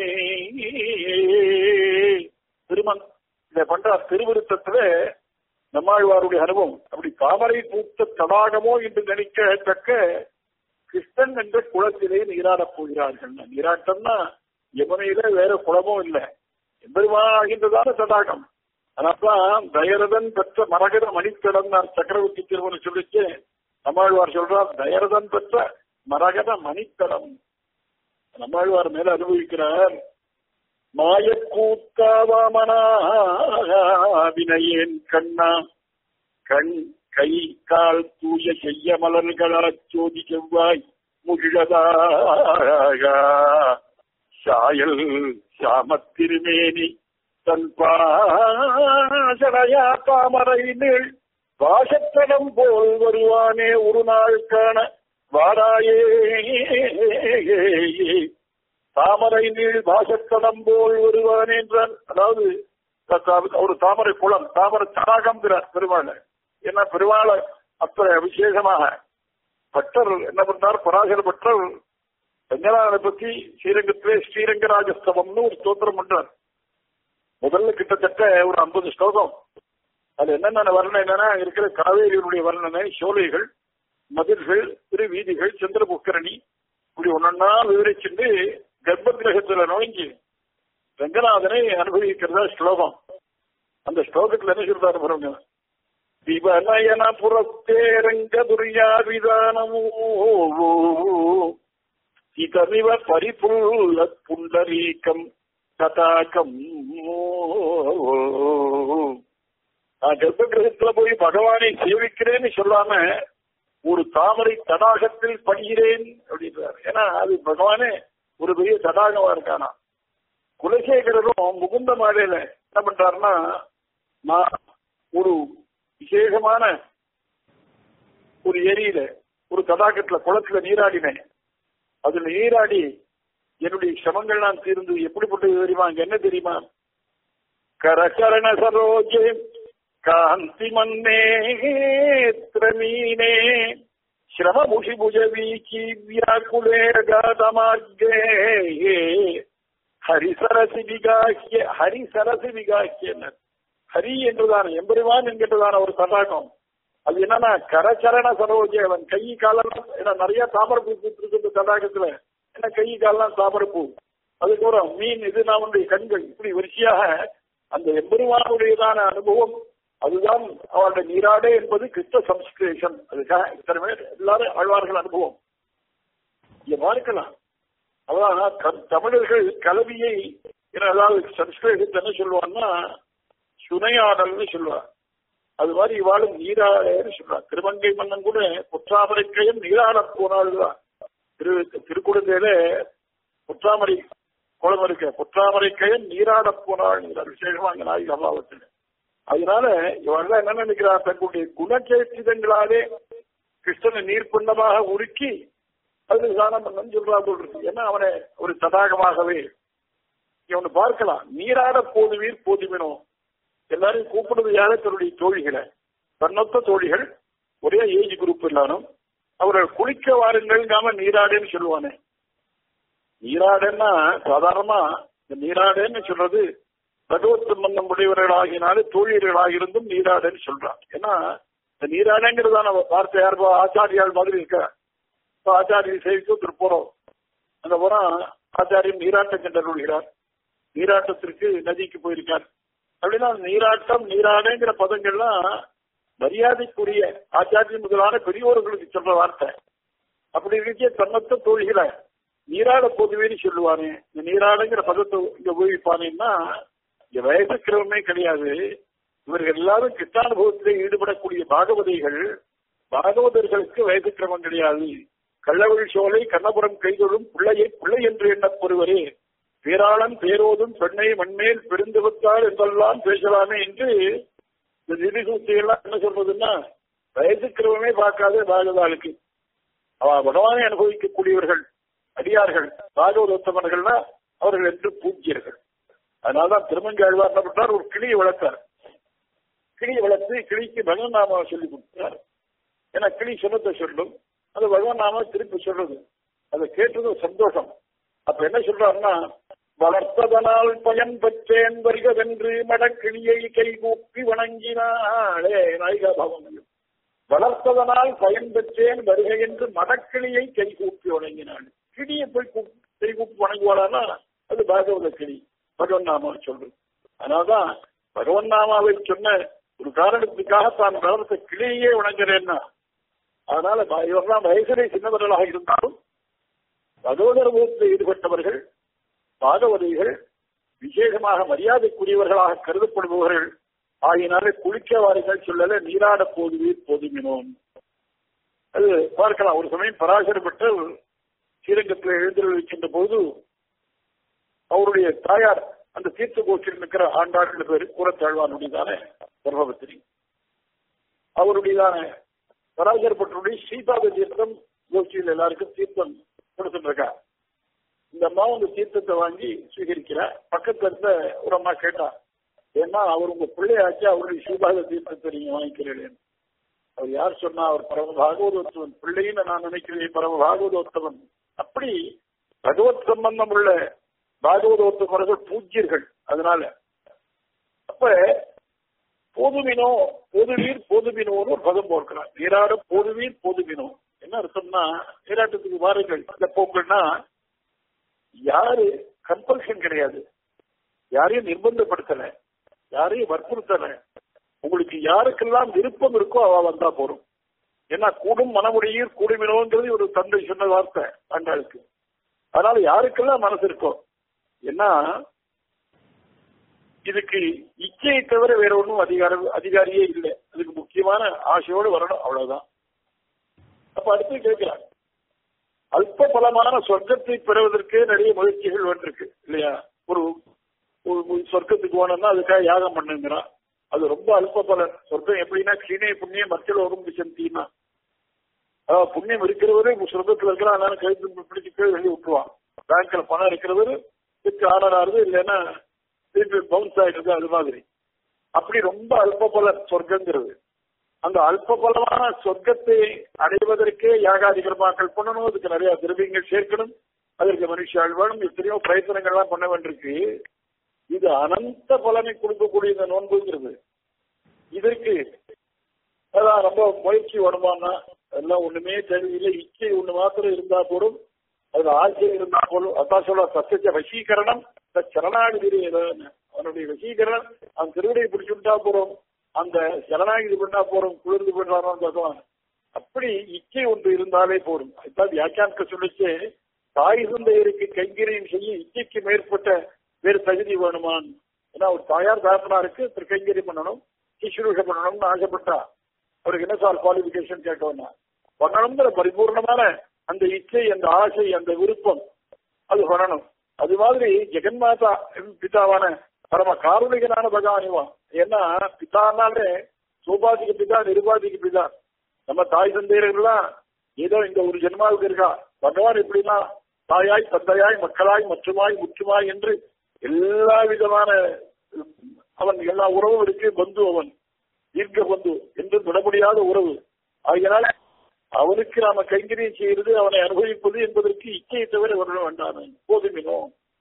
திருமன் இதை பண்ற திருவிருத்தத்துல நம்மாழ்வாருடைய அனுபவம் அப்படி தாமரை பூத்த தடாகமோ என்று நினைக்கத்தக்க கிருஷ்ணன் என்ற குளத்திலே நீராடப் போகிறார்கள் நீராட்டம்னா யமுனையில வேற குளமும் இல்லை எம்பெருமாகின்றதான தடாகம் அதனால்தான் தயரதன் பெற்ற மரகத மணித்தடம் சக்கரவர்த்தி திருமணம் சொல்லிச்சு நம்மாழ்வார் சொல்றார் தயரதன் பெற்ற மரகத மணித்தடம் நம்மாழ்வார் மேல அனுபவிக்கிறார் மாயக்கூத்தாவாமனாவினையேன் கண்ணா கண் கை கால் தூய செய்ய மலர்களாச் சோதி செவ்வாய் முகிழதாக சாயல் சாமத்திருமேனி தன் பாசடையா தாமரை நீள் வாசத்தடம் போல் வருவானே ஒரு நாள் காண வாராயே தாமரை நீள் வாசத்தடம் போல் வருவானே என்றார் அதாவது ஒரு தாமரை குளம் தாமரை தடாகம்ங்கிறார் பெருமாள் என்ன பெருமாள் அத்தனை விசேஷமாக பட்டர் என்ன பண்ணார் பராசர பட்டர் ரங்கநாதனை பத்தி ஸ்ரீரங்கத்திலே ஸ்ரீரங்கராஜஸ்தவம்னு ஒரு ஸ்தோத்திரம் பண்றார் முதல்ல கிட்டத்தட்ட ஒரு ஐம்பது ஸ்லோகம் அது என்னென்ன வர்ணனை என்னன்னா இருக்கிற காவேரியினுடைய வர்ணனை சோலைகள் மதில்கள் திருவீதிகள் சந்திரபுக்கரணி இப்படி ஒன்னொன்னா விவரிச்சுட்டு கர்ப்ப கிரகத்துல நுழைஞ்சு ரங்கநாதனை அனுபவிக்கிறதா ஸ்லோகம் அந்த ஸ்லோகத்துல என்ன சொல்றாரு பாருங்க திவநயன புறத்தே ரங்க துரியாவிதானமோ இதமிவ பரிபுல்ல புண்டரீக்கம் ததாக்கம் நான் கர்ப்ப கிரகத்துல போய் பகவானை சேவிக்கிறேன்னு சொல்லாம ஒரு தாமரை தடாகத்தில் படுகிறேன் அப்படின்றார் ஏன்னா அது பகவானே ஒரு பெரிய தடாகமா இருக்கானா குலசேகரரும் முகுந்த மாலையில என்ன பண்றாருன்னா நான் ஒரு விசேஷமான ஒரு ஏரியில ஒரு தடாகத்துல குளத்துல நீராடினேன் அதுல நீராடி என்னுடைய சிரமங்கள் நான் தீர்ந்து எப்படிப்பட்டது தெரியுமா அங்க என்ன தெரியுமா கரகரண சரோஜே காந்தி மன்னேத்ரமீனே ஸ்ரமமுஷி புஜ வீச்சி வியாக்குலே காதமார்கே ஹரிசரசி விகாக்கிய ஹரிசரசி விகாக்கிய ஹரி என்றுதான் எம்பெருமான் என்கின்றதான ஒரு தடாகம் அது என்னன்னா கரச்சரண சரோஜே அவன் கை காலெல்லாம் ஏன்னா நிறைய தாமரப்பூ பூத்திருக்கு தடாகத்துல என்ன கை காலெல்லாம் தாமரப்பூ அதுக்கப்புறம் மீன் இது நம்முடைய கண்கள் இப்படி வரிசையாக அந்த எம்பெருமானுடையதான அனுபவம் அதுதான் அவருடைய நீராடே என்பது கிருஷ்ண சம்ஸ்கிரேஷன் அதுக்காக இத்தனை பேர் எல்லாரும் ஆழ்வார்கள் அனுபவம் இங்க பார்க்கலாம் அதான் தமிழர்கள் கலவியை அதாவது சம்ஸ்கிருதத்தை என்ன சொல்லுவாங்கன்னா சுனையாடல்னு சொல்லுவார் அது மாதிரி இவாளும் நீராடன்னு சொல்றார் திருமங்கை மன்னன் கூட பொற்றாமரைக்கையும் நீராட போனாள்தான் திரு திருக்குழந்தையில பொற்றாமரை குளம் இருக்க பொற்றாமரைக்கையும் நீராட போனாள் விசேஷமா அங்க நாய் சம்பாவத்தில் அதனால இவெல்லாம் என்ன நினைக்கிறார் தங்களுடைய குணச்சேத்திதங்களாலே கிருஷ்ணனை நீர்ப்புண்ணமாக உருக்கி அது தானம் பண்ணு சொல்றா போல் இருக்கு ஏன்னா அவனை ஒரு தடாகமாகவே இவனை பார்க்கலாம் நீராட போதுவீர் போதுமினோ எல்லாரும் கூப்பிடுறது யார தன்னுடைய தோழிகளை தன்னொத்த தோழிகள் ஒரே ஏஜ் குரூப் இல்லாலும் அவர்கள் குளிக்க வாருங்கள்ங்காம நீராடேன்னு சொல்லுவானே நீராடன்னா சாதாரணமா இந்த நீராடேன்னு சொல்றது பகவத் சம்பந்தம் உடையவர்களாகினாலே தோழியர்களாகிருந்தும் நீராடன்னு சொல்றான் ஏன்னா இந்த நீராடங்கிறதான வார்த்தை யார் ஆச்சாரியால் மாதிரி இருக்க ஆச்சாரியை சேவித்து போறோம் அந்த புறம் ஆச்சாரியம் நீராட்டம் சென்றருள்கிறார் நீராட்டத்திற்கு நதிக்கு போயிருக்கார் அப்படின்னா நீராட்டம் நீராடங்கிற பதங்கள்லாம் மரியாதைக்குரிய ஆச்சாரிய முதலான பெரியோர்களுக்கு சொல்ற வார்த்தை அப்படி இருக்க தன்னத்த தோழிகளை நீராட பொதுவேன்னு சொல்லுவானே இந்த நீராடங்கிற பதத்தை இங்க உபயோகிப்பானேன்னா இங்க வயசுக்கிறவமே கிடையாது இவர்கள் எல்லாரும் கிருஷ்ணானுபவத்திலே ஈடுபடக்கூடிய பாகவதைகள் பாகவதர்களுக்கு வயது கிரமம் கிடையாது கள்ளவழி சோலை கண்ணபுரம் கைதொழும் பிள்ளையை பிள்ளை என்று எண்ணப்படுவரே பேராளன் பேரோதும் பெண்ணை மண்மேல் பெருந்தவத்தால் என்றெல்லாம் பேசலாமே என்று இந்த நிதி சூழ்ச்சியெல்லாம் என்ன சொல்றதுன்னா வயசுக்கிறவமே பார்க்காத பாகவதாளுக்கு அவ பகவானை அனுபவிக்கக்கூடியவர்கள் அடியார்கள் பாகவதோத்தமர்கள்னா அவர்கள் என்று பூஜ்யர்கள் அதனால்தான் திருமங்காழ்வார் என்ன பண்றார் ஒரு கிளியை வளர்த்தார் கிளியை வளர்த்து கிளிக்கு பகவன் நாம சொல்லி கொடுத்தார் ஏன்னா கிளி சொன்னத்தை சொல்லும் அது பகவான் நாம திருப்பி சொல்றது அதை கேட்டது சந்தோஷம் அப்ப என்ன சொல்றாருன்னா வளர்த்ததனால் பயன் பெற்றேன் வருகவென்று மடக்கிளியை கைகூப்பி வணங்கினாளே நாயிகா பாவம் வளர்த்ததனால் பயன் பெற்றேன் வருக என்று மடக்கிளியை கைகூப்பி வணங்கினாள் கிளியை போய் கைகூப்பி வணங்குவாளானா அது பாகவத கிளி பகவன் நாமா சொல்றது அதனால்தான் பகவன் நாமாவை சொன்ன ஒரு காரணத்துக்காக தான் வளர்த்த கிளியே வணங்குறேன்னா அதனால இவரெல்லாம் வயசிலே சின்னவர்களாக இருந்தாலும் பகவதர் முகத்தில் ஈடுபட்டவர்கள் பாகவதிகள் விசேஷமாக மரியாதைக்குரியவர்களாக கருதப்படுபவர்கள் ஆகினாலே குளிக்க வாருங்கள் சொல்லல நீராட போதுவீர் போதுமினோம் அது பார்க்கலாம் ஒரு சமயம் பராசரப்பட்ட ஸ்ரீரங்கத்தில் எழுந்திருக்கின்ற போது அவருடைய தாயார் அந்த தீர்த்த கோஷ்டியில் இருக்கிற ஆண்டாள் பேரு கூறத்தாழ்வானுடையதான கர்ப்பபத்திரி அவருடையதான பராசரப்பட்டருடைய ஸ்ரீபாத தீர்த்தம் கோஷ்டியில் எல்லாருக்கும் தீர்த்தம் கொடுத்துட்டு இருக்கா இந்த அம்மா அந்த தீர்த்தத்தை வாங்கி ஸ்வீகரிக்கிறா பக்கத்துல இருந்த ஒரு அம்மா கேட்டா ஏன்னா அவர் உங்க பிள்ளையாச்சு அவருடைய ஸ்ரீபாத தீர்த்தத்தை நீங்க வாங்கிக்கிறீர்கள் அவர் யார் சொன்னா அவர் பரம பாகவதோத்தவன் பிள்ளைன்னு நான் நினைக்கிறேன் பரம பாகவதோத்தவன் அப்படி பகவத் சம்பந்தம் உள்ள பாகவதோத்தவர்கள் பூஜ்யர்கள் அதனால அப்ப போதுமினோ போதுவீர் போதுமினோன்னு ஒரு பதம் போர்க்கிறார் நீராட போதுவீர் போதுமினோ என்ன அர்த்தம்னா நீராட்டத்துக்கு வாருங்கள் அந்த போக்கள்னா யாரு கம்பல்ஷன் கிடையாது யாரையும் நிர்பந்தப்படுத்தல யாரையும் வற்புறுத்தல உங்களுக்கு யாருக்கெல்லாம் விருப்பம் இருக்கோ அவ வந்தா போறோம் ஏன்னா கூடும் மனமுடையீர் கூடுமினோங்கிறது ஒரு தந்தை சொன்ன வார்த்தை அண்டாளுக்கு அதனால யாருக்கெல்லாம் மனசு இருக்கோ ஏன்னா இதுக்கு இச்சையை தவிர வேற ஒன்றும் அதிகாரம் அதிகாரியே இல்லை அதுக்கு முக்கியமான ஆசையோடு வரணும் அவ்வளவுதான் அப்ப அடுத்து கேட்கிறாங்க அல்ப பலமான சொர்க்கத்தை பெறுவதற்கு நிறைய முயற்சிகள் வந்திருக்கு இல்லையா ஒரு ஒரு சொர்க்கத்துக்கு போனோம்னா அதுக்காக யாகம் பண்ணுங்கிறான் அது ரொம்ப அல்ப பலன் சொர்க்கம் எப்படின்னா கீழே புண்ணியம் மக்கள் வரும் சந்தினா அதாவது புண்ணியம் இருக்கிறவரு சொர்க்கத்துல இருக்கிறான் அதனால கழுத்து பிடிச்சு கீழே வெளியே விட்டுருவான் பேங்க்ல பணம் இருக்கிறவரு திருப்பி ஆர்டர் ஆகுது இல்லைன்னா திருப்பி பவுன்ஸ் ஆயிடுது அது மாதிரி அப்படி ரொம்ப அல்ப பலன் சொர்க்கங்கிறது அந்த அல்ப பலமான சொர்க்கத்தை அடைவதற்கே யாகாதிகரமாக்கள் பண்ணணும் அதுக்கு நிறைய திரவியங்கள் சேர்க்கணும் அதற்கு மனுஷாள் வேணும் எத்தனையோ பிரயத்தனங்கள்லாம் பண்ண வேண்டியிருக்கு இது அனந்த பலனை கொடுக்கக்கூடிய இந்த நோன்புங்கிறது இதற்கு அதான் ரொம்ப முயற்சி வருமானா எல்லாம் ஒண்ணுமே தேவையில்லை இச்சை ஒண்ணு மாத்திரம் இருந்தா போதும் அதுல ஆசை இருந்தா போதும் அதான் சொல்ல சத்திய வசீகரணம் சரணாகிரி அவனுடைய வசீகரணம் அவன் திருவிடையை பிடிச்சுட்டா போறோம் அந்த சரணாகிரி பண்ணா போறோம் குளிர்ந்து பண்ணாரோம் பகவான் அப்படி இச்சை ஒன்று இருந்தாலே போதும் அதுதான் வியாக்கியானத்தை சொல்லிச்சு தாய் தந்தையருக்கு கைங்கரியம் செய்ய இச்சைக்கு மேற்பட்ட வேறு தகுதி வேணுமான் ஏன்னா ஒரு தாயார் தாப்பனாருக்கு திருக்கைங்கரி பண்ணணும் சிசுரூஷ பண்ணணும்னு ஆசைப்பட்டா அவருக்கு என்ன சார் குவாலிபிகேஷன் கேட்டோம்னா பண்ணணுங்கிற பரிபூர்ணமான அந்த இச்சை அந்த ஆசை அந்த விருப்பம் அது பண்ணணும் அது மாதிரி ஜெகன்மாதா பிதாவான பரம காருணிகனான பகவானிவான் ஏன்னா பிதானாலே சோபாதிக பிதா நிருபாதிக பிதா நம்ம தாய் தந்தையர்கள்லாம் ஏதோ இந்த ஒரு ஜென்மாவுக்கு இருக்கா பகவான் எப்படின்னா தாயாய் தந்தையாய் மக்களாய் மற்றுமாய் முற்றுமாய் என்று எல்லா விதமான அவன் எல்லா உறவும் இருக்கு பந்து அவன் தீர்க்க பந்து என்று விட முடியாத உறவு ஆகையினால அவனுக்கு நாம கைங்கரியம் செய்யறது அவனை அனுபவிப்பது என்பதற்கு இச்சையை தவிர வர வேண்டாம் போதுமினோ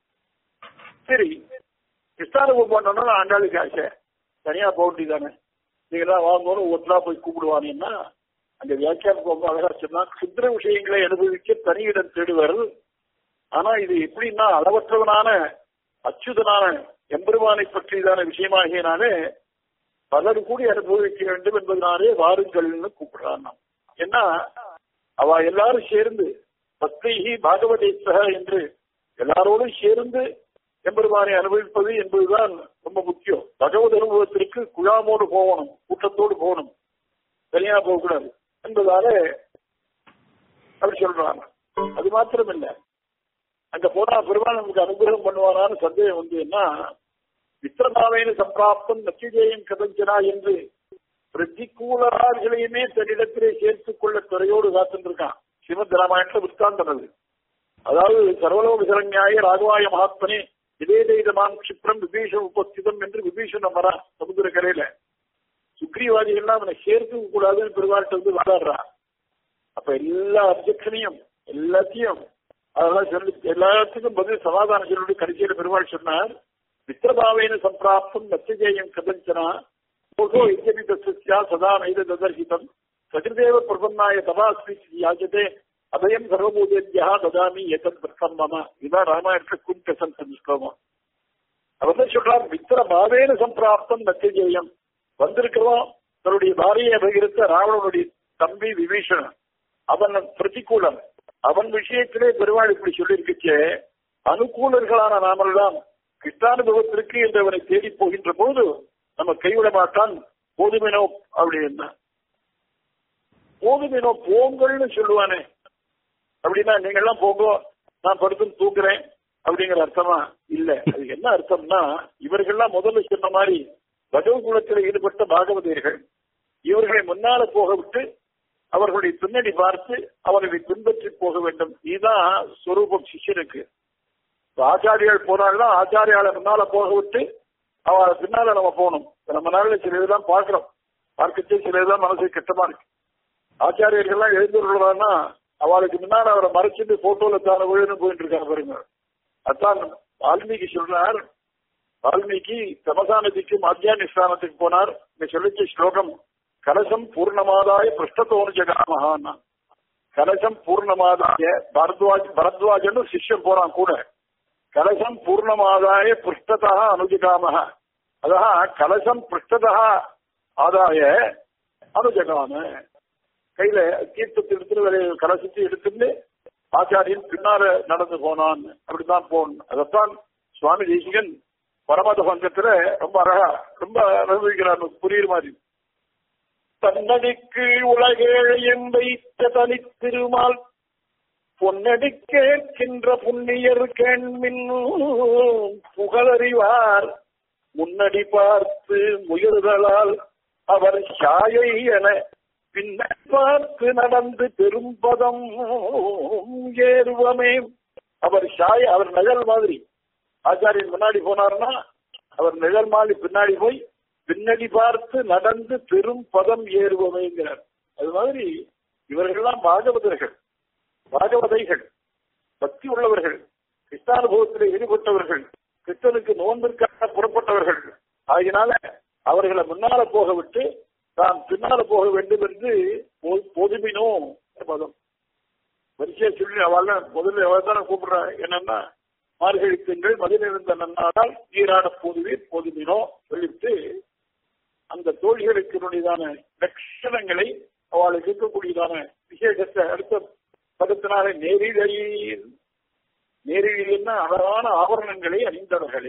சரி கிருஷ்ணானுபவம் பண்ணணும்னு ஆண்டாளுக்கு ஆசை தனியா போக வேண்டியதானே நீங்களாம் வாங்கணும் ஒன்றா போய் கூப்பிடுவானீங்கன்னா அந்த வியாக்கியானம் ரொம்ப அழகா சொன்னா சித்திர விஷயங்களை அனுபவிக்க தனியிடம் தேடுவர் ஆனா இது எப்படின்னா அளவற்றவனான அச்சுதனான எம்பெருமானை பற்றியதான விஷயமாகியனாலே பலர் கூடி அனுபவிக்க வேண்டும் என்பதனாலே வாருங்கள்னு கூப்பிடுறான் நாம் ஏன்னா அவ எல்லாரும் சேர்ந்து பக்திஹி பாகவதேசக என்று எல்லாரோடும் சேர்ந்து எம்பெருமானை அனுபவிப்பது என்பதுதான் ரொம்ப முக்கியம் பகவத் அனுபவத்திற்கு குழாமோடு போகணும் கூட்டத்தோடு போகணும் தனியா போகக்கூடாது என்பதால அப்படி சொல்றாங்க அது மாத்திரம் இல்லை அங்க போனா பெருமாள் நமக்கு அனுகிரகம் பண்ணுவாரான்னு சந்தேகம் வந்து என்ன வித்திரமாவேன சம்பிராப்தம் நச்சிஜேயம் கதஞ்சனா என்று பிரதிகூலரார்களையுமே தன்னிடத்திலே சேர்த்துக் கொள்ள துறையோடு காத்துருக்கான் ஸ்ரீமத் ராமாயணத்துல விற்காந்தம் அது அதாவது சர்வலோக சரண்யாய ராகவாய மகாத்மனே நிவேதிதமான் கஷிப்ரம் விபீஷன் உபஸ்திதம் என்று விபீஷணம் வரா சமுதிர கரையில சுக்ரீவாதிகள்லாம் அவனை சேர்த்துக்க கூடாதுன்னு பெருமாள்கிட்ட வந்து விளையாடுறான் அப்ப எல்லா அப்ஜெக்ஷனையும் எல்லாத்தையும் அதெல்லாம் சொல்லி எல்லாத்துக்கும் பதில் சமாதானம் சொல்லி கடைசியில பெருமாள் சொன்னார் மித்திரபாவேன சம்பிராப்தம் நத்திஜேயம் கதஞ்சனா போகோ இத்தியபி தஸ்யா சதா நைத ததர்ஹிதம் சகிருதேவ பிரபன்னாய தபாஸ்மி யாஜதே அபயம் சர்வபூதேபியா ததாமி ஏதன் பிரக்கம் மம இதான் ராமாயணத்துல குண்டசன் ஸ்லோகம் அவர் தான் சொல்றார் மித்திர பாவேன சம்பிராப்தம் நத்திஜேயம் வந்திருக்கிறோம் தன்னுடைய பாரியை அபகரித்த ராவணனுடைய தம்பி விபீஷணன் அவன் பிரதிகூலம் அவன் விஷயத்திலே பெருமாள் இப்படி சொல்லியிருக்கச்சே அனுகூலர்களான நாமெல்லாம் கிருஷ்ணானுபவத்திற்கு என்று அவனை தேடி போகின்ற போது நம்ம கைவிட மாட்டான் போதுமினோ அப்படின்னா போதுமினோ போங்கள்னு சொல்லுவானே அப்படின்னா நீங்க எல்லாம் போங்கோ நான் படுத்து தூக்குறேன் அப்படிங்கிற அர்த்தமா இல்ல அது என்ன அர்த்தம்னா இவர்கள்லாம் முதல்ல சொன்ன மாதிரி பகவத் குலத்தில் ஈடுபட்ட பாகவதர்கள் இவர்களை முன்னால போக விட்டு அவர்களுடைய பின்னணி பார்த்து அவர்களை பின்பற்றி போக வேண்டும் இதுதான் சொரூபம் சிஷ்யனுக்கு ஆச்சாரியால் போனால்தான் ஆச்சாரியால முன்னால போக விட்டு அவளை பின்னால நம்ம போகணும் நம்ம நாளில் சில இதெல்லாம் பார்க்கிறோம் பார்க்கச்சே சில இதெல்லாம் மனசு கெட்டமா இருக்கு ஆச்சாரியர்கள்லாம் எழுந்துள்ளான்னா அவளுக்கு முன்னால அவரை மறைச்சிட்டு போட்டோல தான விழுன்னு போயிட்டு இருக்காங்க பாருங்க அதான் வால்மீகி சொல்றார் வால்மீகி தமசானதிக்கு மாத்தியானி ஸ்தானத்துக்கு போனார் இந்த சொல்லிச்ச ஸ்லோகம் கலசம் பூர்ணமாதாய பிருஷ்டத்தோனு ஜகாமகான்னா கலசம் பூர்ணமாதாய பரத்வாஜ் பரத்வாஜன்னு சிஷ்யம் போறான் கூட கலசம் பூர்ணமாதாய பிருஷ்டதா அனுஜகாமக அதா கலசம் பிருஷ்டதா ஆதாய அனுஜகாம கையில தீர்த்தத்தை எடுத்துட்டு கலசத்தை எடுத்துட்டு ஆச்சாரியன் பின்னால நடந்து போனான் அப்படித்தான் போனான் அதைத்தான் சுவாமி தேசிகன் பரமத பங்கத்துல ரொம்ப அழகா ரொம்ப அனுபவிக்கிறார் புரியுற மாதிரி தன்னடிக்கு உலகேழையும் வைத்த தனி திருமால் பொன்னடி கேட்கின்ற புண்ணியர் கேண்மின் புகழறிவார் முன்னடி பார்த்து முயல்களால் அவர் சாயை என பின்னர் பார்த்து நடந்து பெரும்பதம் ஏறுவமே அவர் சாய அவர் நிழல் மாதிரி ஆச்சாரியன் முன்னாடி போனார்னா அவர் நிழல் மாதிரி பின்னாடி போய் பின்னாடி பார்த்து நடந்து பெரும் பதம் ஏறுவமைங்கிறார் அது மாதிரி இவர்கள்லாம் பாகவதர்கள் பாகவதைகள் பக்தி உள்ளவர்கள் கிருஷ்ணானுபவத்தில் ஈடுபட்டவர்கள் கிருஷ்ணனுக்கு நோன்பிற்காக புறப்பட்டவர்கள் ஆகினால அவர்களை முன்னால போக விட்டு தான் பின்னால போக வேண்டும் என்று பொதுமினோ பதம் வரிசையா சொல்லி அவள் முதல்ல அவள் தானே கூப்பிடுறா என்னன்னா மார்கழி திங்கள் மதிலிருந்த நன்னாடால் நீராட போதுவீர் பொதுமினோ சொல்லிவிட்டு அந்த தோழிகளுக்கு லட்சணங்களை அவளுக்கு இருக்கக்கூடியதான விசேஷத்தை அடுத்த பதத்தினால நேரிழையில் நேரிழையில்னா அழகான ஆபரணங்களை அணிந்தவர்களே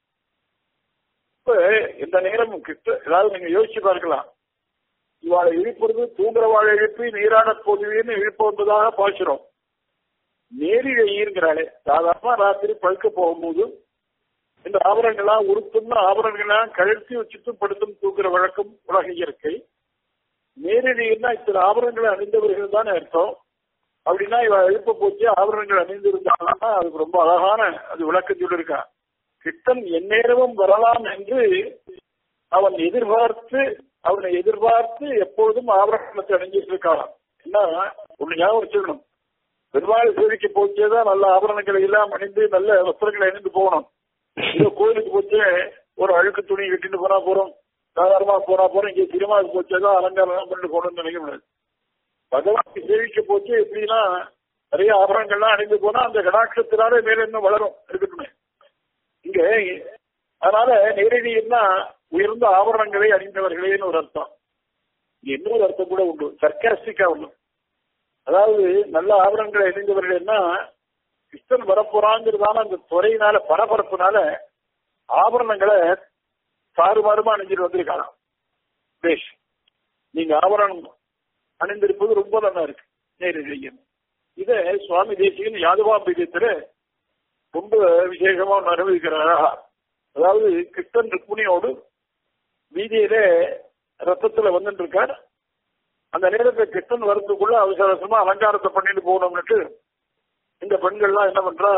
இப்ப எந்த நேரமும் கிட்ட ஏதாவது நீங்க யோசிச்சு பார்க்கலாம் இவாளை இழுப்புறது தூங்குறவாழை எழுப்பி நீராட போதுவேன்னு இழுப்பதாக பாய்ச்சிரும் நேரிழைங்கிறாளே சாதாரண ராத்திரி பழுக்க போகும்போது இந்த ஆபரணங்கள்லாம் உருத்தும்னா ஆபரணங்கள்லாம் கழுத்தி வச்சுட்டு படுத்தும் தூக்குற வழக்கம் உலக இயற்கை நேரடினா இத்தனை ஆபரணங்களை அணிந்தவர்கள் தானே அர்த்தம் அப்படின்னா இவ எழுப்ப போச்சு ஆபரணங்கள் அணிந்திருந்தாங்கன்னா அதுக்கு ரொம்ப அழகான அது விளக்கம் சொல்லியிருக்கா கிட்டன் எந்நேரமும் வரலாம் என்று அவன் எதிர்பார்த்து அவனை எதிர்பார்த்து எப்பொழுதும் ஆபரணத்தை அணிஞ்சிட்டு இருக்கான் என்ன ஒண்ணு ஞாபகம் வச்சுக்கணும் பெருமாள் சேவைக்கு போச்சேதான் நல்ல ஆபரணங்களை எல்லாம் அணிந்து நல்ல வஸ்திரங்களை அணிந்து போகணும் இதோ கோயிலுக்கு போச்சு ஒரு அழுக்கு துணி கட்டிட்டு போனா போறோம் சாதாரணமா போனா போறோம் இங்க திருமாவுக்கு போச்சேதான் அலங்காரம் பண்ணிட்டு போகணும்னு நினைக்க முடியாது பகவான் சேவிக்க போச்சு எப்படின்னா நிறைய ஆபரணங்கள்லாம் அணிந்து போனா அந்த கடாட்சத்தினாலே மேல இன்னும் வளரும் இருக்கட்டுமே இங்க அதனால நேரடினா உயர்ந்த ஆபரணங்களை அணிந்தவர்களேன்னு ஒரு அர்த்தம் இன்னொரு அர்த்தம் கூட உண்டு சர்க்காஸ்டிக்கா உண்டு அதாவது நல்ல ஆபரணங்களை அணிந்தவர்கள்னா கிருஷ்ணன் வரப்போறாங்கிறதான அந்த துறையினால பரபரப்புனால ஆபரணங்களை தாறுமாறுமா அணிஞ்சிட்டு வந்திருக்காங்க பேஷ் நீங்க ஆபரணம் அணிந்திருப்பது ரொம்ப நல்லா இருக்கு நேரிழையன் இத சுவாமி தேசிகன் யாதவாபீஜத்துல ரொம்ப விசேஷமா ஒன்று அனுபவிக்கிறாரா அதாவது கிருஷ்ணன் ருக்மிணியோடு வீதியில ரத்தத்துல வந்துட்டு இருக்கார் அந்த நேரத்தை கிருஷ்ணன் வரத்துக்குள்ள அவசர அவசரமா அலங்காரத்தை பண்ணிட்டு போகணும்னுட்டு இந்த பெண்கள்லாம் என்ன பண்றா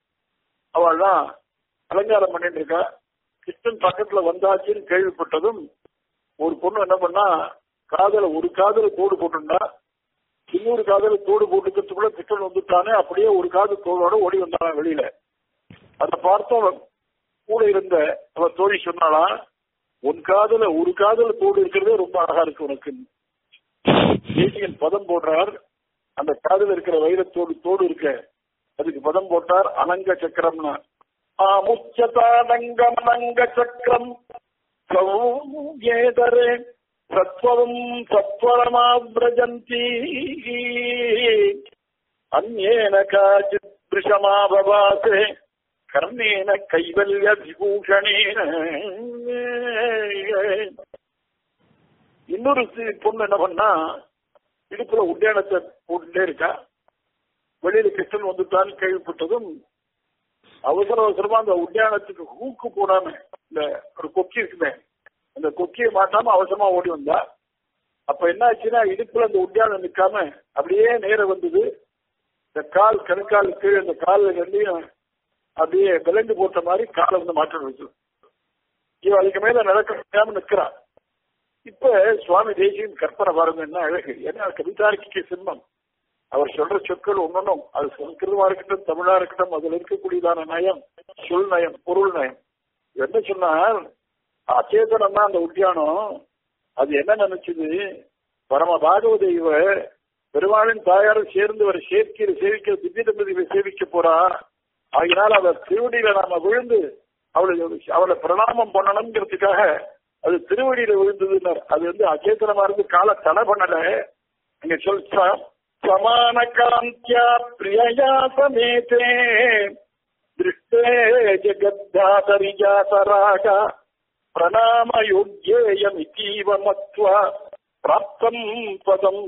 அவள்லாம் அலங்காரம் பண்ணிட்டு இருக்கா கிருஷ்ணன் பக்கத்துல வந்தாச்சுன்னு கேள்விப்பட்டதும் ஒரு பொண்ணு என்ன பண்ணா காதல ஒரு காதல தோடு போட்டுண்டா இன்னொரு காதல தோடு போட்டுக்கிறதுக்குள்ள கிருஷ்ணன் வந்துட்டானே அப்படியே ஒரு காது தோளோட ஓடி வந்தானா வெளியில அதை பார்த்த கூட இருந்த அவ தோழி சொன்னாலா உன் காதல ஒரு காதல தோடு இருக்கிறதே ரொம்ப அழகா இருக்கு உனக்கு தேசியன் பதம் போடுறார் அந்த காதல இருக்கிற வைரத்தோடு தோடு இருக்க அதுக்கு பதம் போட்டார் அனங்க சக்கரம்னா ஆமுச்சதாடங்கமனங்க சக்கரம் ஏதரே சத்வம் சத்வரமாவிரஜந்தி அந்நேன காச்சித் விஷமாபவாசே கர்ணேன கைவல்ய விபூஷணேன இன்னொரு பொண்ணு என்ன பண்ணா இடுப்புல உத்தியானத்தை போட்டுட்டே இருக்கா வெளியில கிருஷ்ணன் வந்துட்டான்னு கேள்விப்பட்டதும் அவசர அவசரமா அந்த உத்தியானத்துக்கு ஹூக்கு போடாம இந்த ஒரு கொக்கி இருக்குமே அந்த கொக்கியை மாட்டாம அவசரமா ஓடி வந்தா அப்ப என்ன ஆச்சுன்னா இடுப்புல அந்த உத்தியானம் நிக்காம அப்படியே நேர வந்தது இந்த கால் கணுக்கால் கீழே இந்த கால் ரெண்டையும் அப்படியே விலங்கு போட்ட மாதிரி காலை வந்து மாற்றம் வச்சு இவன் அதுக்கு மேல நடக்க முடியாம நிக்கிறான் இப்ப சுவாமி தேசியம் கற்பனை பாருங்க என்ன அழகு ஏன்னா கவிதார்க்கிக்க சிம்மம் அவர் சொல்ற சொற்கள் ஒன்னொன்னும் அது சம்ஸ்கிருதமா இருக்கட்டும் தமிழா இருக்கட்டும் அதுல இருக்கக்கூடியதான நயம் சொல் நயம் பொருள் நயம் என்ன சொன்னார் அச்சேதனம்னா அந்த உத்தியானம் அது என்ன நினைச்சது பரம பாகவத இவ பெருமாளின் தாயாரும் சேர்ந்து ஒரு சேர்க்கிற சேவிக்க திவ்ய தம்பதி சேவிக்க போறா ஆகினால் அவர் திருவடியில நாம விழுந்து அவளை அவளை பிரணாமம் பண்ணணுங்கிறதுக்காக அது திருவடியில விழுந்ததுன்னு அது வந்து அச்சேதனமா இருந்து கால தடை பண்ணல அங்க சொல்றா சமான காந்தியா பிரியா சமேதே திருஷ்டே ஜகத்தாதரிஜாதராக பிரணாம யோக்கியேயமிதீவ மத்வா பிராப்தம் பதம்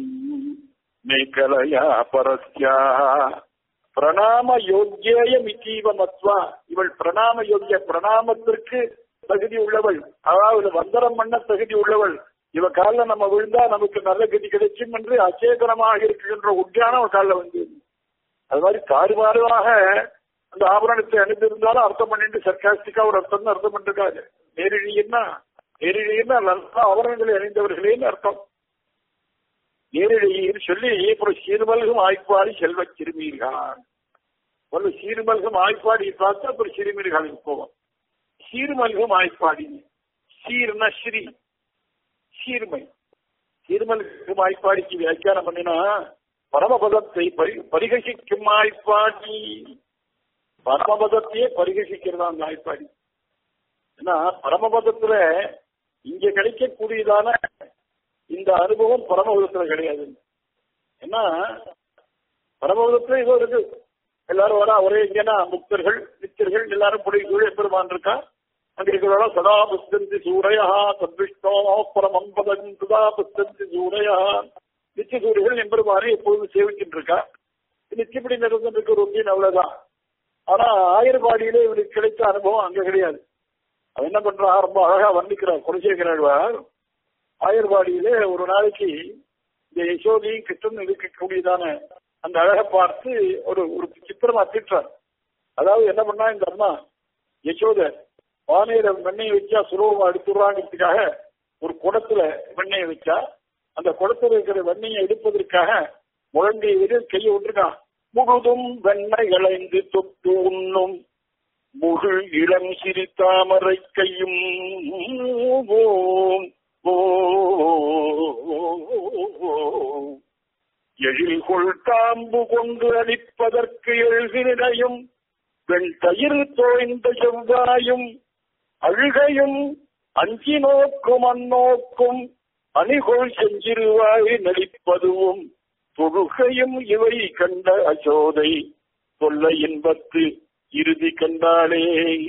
மேகலயா பரஸ்யா பிரணாம யோக்கியேயமிதீவ மத்வா இவள் பிரணாம யோக்கிய பிரணாமத்திற்கு தகுதி உள்ளவள் அதாவது வந்தரம் பண்ண தகுதி உள்ளவள் இவ காலில் நம்ம விழுந்தா நமக்கு நல்ல கதி கிடைக்கும் என்று அச்சேதனமாக இருக்கின்ற உத்தியானம் காலில் வந்து அது மாதிரி தாறுமாறுவாக அந்த ஆபரணத்தை அணிந்திருந்தாலும் அர்த்தம் பண்ணிட்டு சர்க்காஸ்டிக்கா ஒரு அர்த்தம் அர்த்தம் பண்ணிருக்காரு நேரிழின்னா நேரிழின்னா நல்லா ஆபரணங்களை அணிந்தவர்களேன்னு அர்த்தம் நேரிழையில் சொல்லி அப்புறம் சீர்மல்கும் ஆய்ப்பாடி செல்வ சிறுமீர்கள் ஒரு சீர்மல்கும் ஆய்ப்பாடி பார்த்து அப்புறம் சிறுமீர்களுக்கு போவோம் சீர்மல்கும் ஆய்ப்பாடி சீர்னா ஸ்ரீ சீர்மை சீர்மல்கும் ஆய்ப்பாடிக்கு வியாக்கியானம் பண்ணினா பரமபதத்தை பரி பரிகசிக்கும் ஆய்ப்பாடி பரமபதத்தையே பரிகசிக்கிறதா அந்த ஆய்ப்பாடி ஏன்னா பரமபதத்துல இங்க கிடைக்கக்கூடியதான இந்த அனுபவம் பரமபதத்துல கிடையாது ஏன்னா பரமபதத்துல ஏதோ இருக்கு எல்லாரும் வரா ஒரே இங்கன்னா முக்தர்கள் நித்தியர்கள் எல்லாரும் புடி பெருமான் இருக்கா அங்க இருக்கிறவங்க சதா புஸ்தந்தி சூரையா தத்விஷ்ணோ பரமம் பதம் சதா புஸ்தந்தி சூரையா நித்திய சூரியர்கள் எம்பெருமானை எப்பொழுதும் சேவிக்கிட்டு இருக்கா நித்தியப்படி நடந்துட்டு ரொட்டீன் அவ்வளவுதான் ஆனா ஆயிரபாடியில இவனுக்கு கிடைத்த அனுபவம் அங்க கிடையாது அவன் என்ன பண்றா ரொம்ப அழகா வர்ணிக்கிறார் குலசேகராழ்வார் ஆயர்வாடியிலே ஒரு நாளைக்கு இந்த யசோதையும் கிட்டும் இருக்கக்கூடியதான அந்த அழகை பார்த்து ஒரு ஒரு சித்திரமா திட்டுறார் அதாவது என்ன பண்ணா இந்த அம்மா யசோத பானையில வெண்ணெயை வச்சா சுலபமா எடுத்துடுறாங்கிறதுக்காக ஒரு குடத்துல வெண்ணெயை வச்சா அந்த குடத்துல இருக்கிற வெண்ணெயை எடுப்பதற்காக முழங்கை விட கையை விட்டுருக்கான் முழுதும் வெண்ணெய் இளைந்து தொட்டு உண்ணும் முழு இளம் சிறு தாமரை கையும் எழில்கொள் தாம்பு கொண்டு அளிப்பதற்கு எழுதினையும் வெண் தயிர் தோய்ந்த செவ்வாயும் அழுகையும் அஞ்சி நோக்கும் அந்நோக்கும் அணிகொள் செஞ்சிருவாய் நடிப்பதுவும் தொழுகையும் இவை கண்ட அசோதை தொல்ல இன்பத்து இறுதி கண்டாளே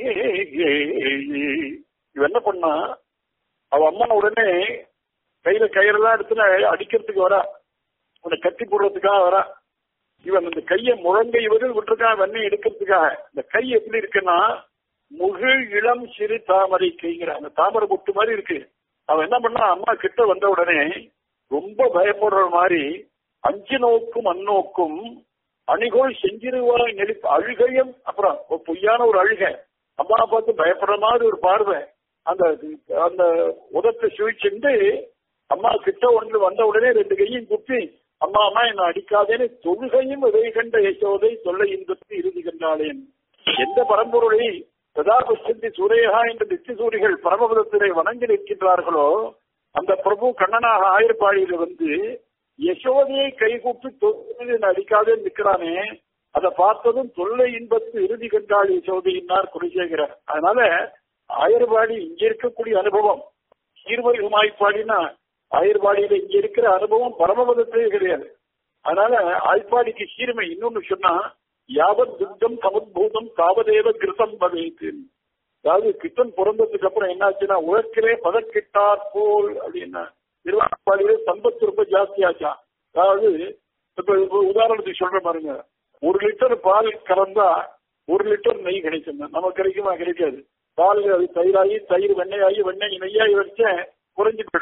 இவ என்ன பண்ணா அவ அம்மா உடனே கையில கயிறெல்லாம் எடுத்து அடிக்கிறதுக்கு வரா உன்னை கட்டி போடுறதுக்காக வரா இவன் அந்த கையை முழங்கை இவர்கள் விட்டுருக்கான் வெண்ணெய் எடுக்கிறதுக்காக இந்த கை எப்படி இருக்குன்னா முகு இளம் சிறு தாமரை கைங்கிற அந்த தாமரை பொட்டு மாதிரி இருக்கு அவன் என்ன பண்ணா அம்மா கிட்ட வந்த உடனே ரொம்ப பயப்படுற மாதிரி அஞ்சு நோக்கும் அந்நோக்கும் அணிகோள் செஞ்சிருவாய் நெருப்பு அழுகையும் அப்புறம் ஒரு பொய்யான ஒரு அழுகை அம்மா பார்த்து பயப்படுற மாதிரி ஒரு பார்வை அந்த அந்த உதத்தை சுழிச்சுண்டு அம்மா கிட்ட ஒன்று வந்த உடனே ரெண்டு கையும் குப்பி அம்மா அம்மா என்ன அடிக்காதேன்னு தொழுகையும் இதை கண்ட யசோதை தொல்லை இன்பத்து இறுதி கண்டாளேன் எந்த பரம்பொருளை சதாபஸ்தி சூரையா என்ற நித்திய சூரிகள் பரமபதத்திலே வணங்கி நிற்கின்றார்களோ அந்த பிரபு கண்ணனாக ஆயிரப்பாடியில வந்து யசோதையை கைகூப்பி தொழில் அடிக்காதே நிற்கிறானே அதை பார்த்ததும் தொல்லை இன்பத்து இறுதி கண்டாள் யசோதையினார் குலசேகரர் அதனால ஆயர்பாடி இங்க இருக்கக்கூடிய அனுபவம் சீர்வரிகமாய்ப்பாடினா ஆயர்பாடியில இங்க இருக்கிற அனுபவம் பரமபதத்திலே கிடையாது அதனால ஆய்ப்பாடிக்கு சீர்மை இன்னொன்னு சொன்னா யாவத் துக்கம் சமுத்பூதம் தாவதேவ கிருத்தம் பகைத்து அதாவது கிருத்தன் பிறந்ததுக்கு அப்புறம் என்னாச்சுன்னா உலக்கிலே பதக்கிட்டார் போல் அப்படின்னா திருவாப்பாடியிலே சம்பத்து ரொம்ப ஜாஸ்தியாச்சா அதாவது இப்ப உதாரணத்துக்கு சொல்ற பாருங்க ஒரு லிட்டர் பால் கலந்தா ஒரு லிட்டர் நெய் கிடைக்கும் நமக்கு கிடைக்குமா கிடைக்காது பால் அது தயிராகி தயிர் வெண்ணெயாகி வெண்ணெய் நெய்யாகி வச்ச குறைஞ்சு போயிடும்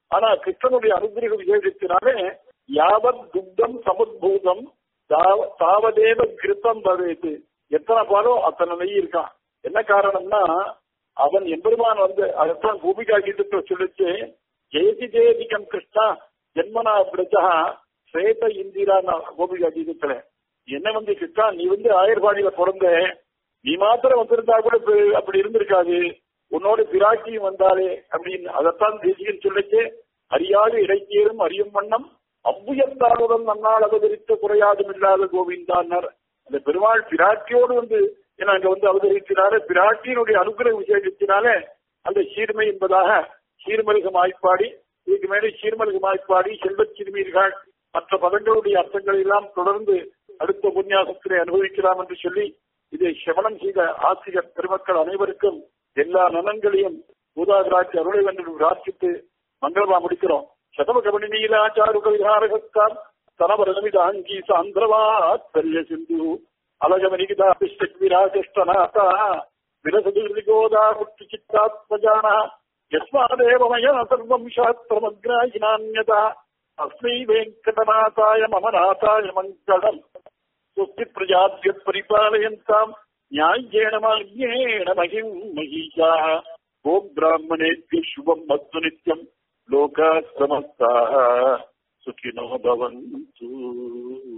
ஆனா கிருஷ்ணனுடைய அனுகிரக விசேஷத்தினாலே யாவத் துக்தம் சமுத்பூதம் தாவ- தாவதேவ கிருத்தம் பவேது எத்தனை பாலோ அத்தனை நெய் இருக்கான் என்ன காரணம்னா அவன் எம்பெருமான் வந்து அதைத்தான் பூமிகா கீதத்தை சொல்லிச்சு ஜெயதி ஜெயதிகம் கிருஷ்ணா ஜென்மனா பிரஜா ஸ்வேத இந்திரா கோபிகா கீதத்துல என்ன வந்து கிருஷ்ணா நீ வந்து ஆயர்பாடியில பிறந்த நீ மாத்திரம் வந்திருந்தா கூட இப்ப- அப்படி இருந்திருக்காது உன்னோட பிராட்டியும் வந்தாலே அப்படின்னு அதைத்தான் தேசிகன் சொல்லிச்சு அறியாது இடைத்தேரும் அறியும் வண்ணம் அவ்வுயர்ந்தாளுடன் நன்னால் அவதரித்த குறையாதும் இல்லாத கோவிந்தான்னார் அந்த பெருமாள் பிராட்டியோடு வந்து ஏன்னா அங்க வந்து அவதரித்தினாலே பிராட்டியினுடைய அனுகிரக விசேஷத்தினாலே அந்த சீர்மை என்பதாக சீர்மருக மாய்ப்பாடி இதுக்கு மேலே சீர்மருக மாய்ப்பாடி செல்வச் சிறுமீர்கள் மற்ற பதங்களுடைய அர்த்தங்களை எல்லாம் தொடர்ந்து அடுத்த உபன்யாசத்திலே அனுபவிக்கலாம் என்று சொல்லி இதை சிவனம் செய்த ஆசிரியர் பெருமக்கள் அனைவருக்கும் எல்லா நலன்களையும் பூதாகராட்சி அருளை வென்று பிரார்த்தித்து மங்களமா முடிக்கிறோம் சதம கபடி நீலாச்சாரு கவிகாரகத்தான் தனவரமிதாங்கி சாந்திரவாத்சல்ய சிந்து அலகமனிகிதா விராஜஷ்டநாதா விரசதி கோதா முக்தி சித்தாத்மஜானா யஸ்மாதேவமய சர்வம் சாஸ்திரமக்ராயினான்யதா அஸ்மை வெங்கடநாதாய மம நாதாய மங்களம் स्वस्ति प्रजाभ्य परिपालयन्ताम् न्याय्येण मान्येण महिम् महीषाः गो ब्राह्मणेभ्यः शुभम् अस्तु नित्यम् लोकाः समस्ताः सुखिनो भवन्तु